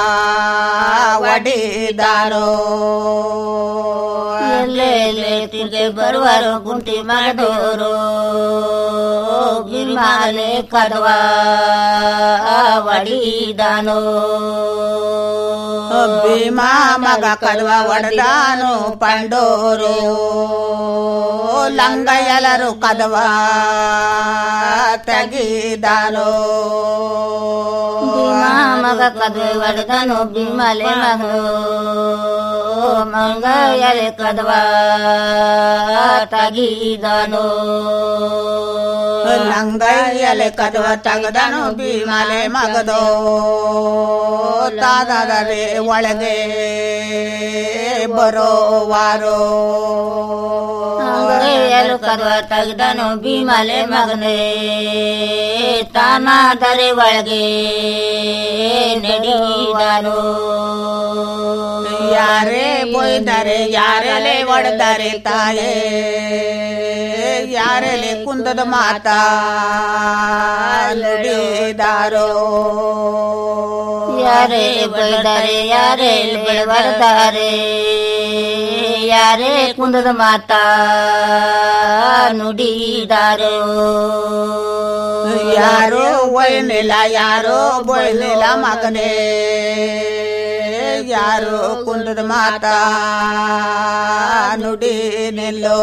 ಒಡಿದಾರೋ ಎಲ್ಲೆಲ್ಲೆ ತಿರ್ಗೆ ಬರುವರು ಗುಂಟಿ ಮಗದೋರು ಬಿಮಾಲೆ ಕದವ ಒಡಿದಾನೋ ಭೀಮ ಮಗ ಕದವ ಒಡದಾನು ಪಾಂಡೋರು ಲಂಗ ಎಲ್ಲರು ಕದವ ತೆಗಿದಾನೋ ಭೀಮಾ ಮಗ ಕದವೆ ಒಡೆದನು ಭೀಮಲೆ ಮಗನು ಮಂಗ ಎಲೆ ಕದವ ತಗಿದನು ಲಂಗಯ್ಯಲೆ ಕದವ ತಗದನು ಭೀಮಲೆ ಮಗದೋ ತಾದರೆ ಒಳಗೆ ಬರೋವಾರೋ ಎಲು ಕದವ ತಗಿದನು ಭೀಮಲೆ ಮಗನೇ ತಾನಾದರೆ ಒಳಗೆ ನಡೆಯುವನು ಯಾರೇ ಬೊಯ್ದರೆ ಯಾರೆಲೆ ಒಡೆದರೆ ತಾಯೇ ಯಾರೆಲೆ ಕುಂದದ ಮಾತಾ ನುಡಿದಾರೋ ಯಾರೇ ಬೈದರೆ ಯಾರೇ ಬೆಳವರ್ತಾರೆ ಯಾರೇ ಕುಂದದ ಮಾತಾ ನುಡಿದಾರೋ ಯಾರೋ ಒಯ್ನಿಲ್ಲ ಯಾರೋ ಬೊಯ್ನಿಲ್ಲ ಮಗನೇ ಯಾರೋ ಕುಂದದ ಮಾತಾ ನುಡಿ ನಿಲ್ಲೋ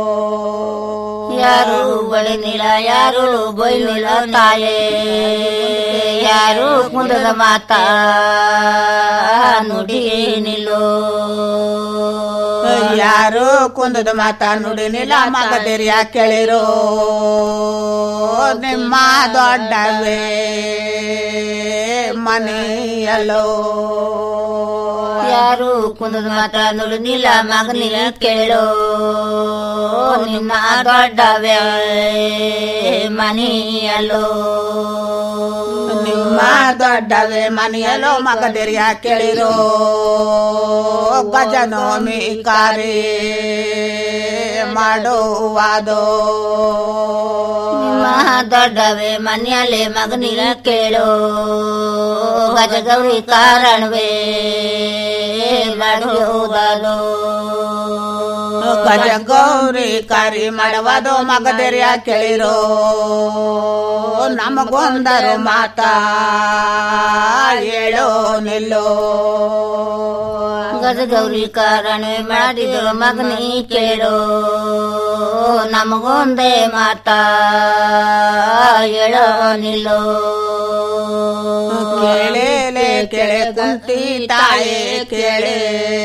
ಯಾರು ಬಳಿನಿಲ್ಲ ಯಾರು ಬೈಲಿಲ್ಲ ತಾಯೇ ಯಾರು ಕುಂದದ ಮಾತಾ ನುಡಿ ನಿಲ್ಲೋ ಯಾರು ಕುಂದದ ಮಾತಾ ನುಡಿನಿಲ್ಲ ಮಗದಿರಿಯ ಕೇಳಿರೋ ನಿಮ್ಮ ದೊಡ್ಡವೇ ಮನೆಯಲ್ಲೋ ಯಾರು ಕುಂದದ ಮಾತಾ ನುಡಿನಿಲ್ಲ ಮಗನಿಲ್ಲ ಕೇಳೋ ನಿನ್ನ ದೊಡ್ಡವೇ ಮನೆಯಲ್ಲೋ ನಿಮ್ಮ ದೊಡ್ಡವೇ ಮನೆಯಲ್ಲೋ ಮಗದಿರಿಯ ಕೇಳಿರೋ ಗಜನೋಮಿ ಕಾರ್ಯ ಮಾಡುವಾದೋ ನಿಮ್ಮ ದೊಡ್ಡವೇ ಮನೆಯಲ್ಲೇ ಮಗನಿಲ್ಲ ಕೇಳೋ ಗಜಗೌರಿ ಕಾರಣವೇ ಮಾಡುವುದೋ ಗಜ ಗೌರಿ ಕರಿ ಮಾಡವದು ಮಗದಿರಿಯ ಕೇಳಿರೋ ನಮಗೊಂದರು ಮಾತಾ ಹೇಳೋ ನಿಲ್ಲೋ ಗಜಗೌರಿ ಕಾರಣವೇ ಮಾಡಿದ್ರು ಮಗನಿ ಕೇಳೋ ನಮಗೊಂದೇ ಮಾತಾ ಹೇಳೋ ನಿಲ್ಲೋ ಕೇಳೇಲೆ ಕೇಳೆ ಕುಂತಿ ತಾಯೇ ಕೇಳೆ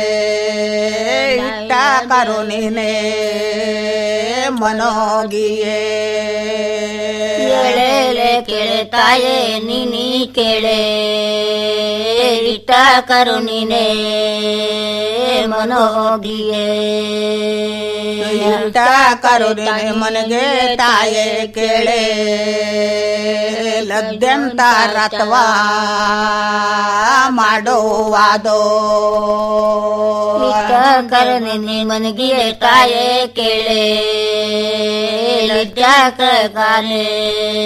ಇಟ್ಟ ಕರುಣಿನೇ ಮನೋಗಿಯೇ ಕೇಳೇಲೆ ಕೇಳೆ ತಾಯೇ ನೀನಿ ಕೇಳೆ ಇಟ್ಟ ಕರುಣಿನೇ ಮನೋಗಿಯೇ ಇಟ್ಟ ಕರುಣೆ ಮನಗೆ ತಾಯೇ ಕೇಳೆ ಲದ್ಯಂತ ರಥವ ಮಾಡುವಾದೋ ಇಟ್ಟ ಕರುಣಿನೇ ಮನಗೆ ತಾಯೇ ಕೇಳೆ ಲಜ್ಜಾ ಕಾಲೇ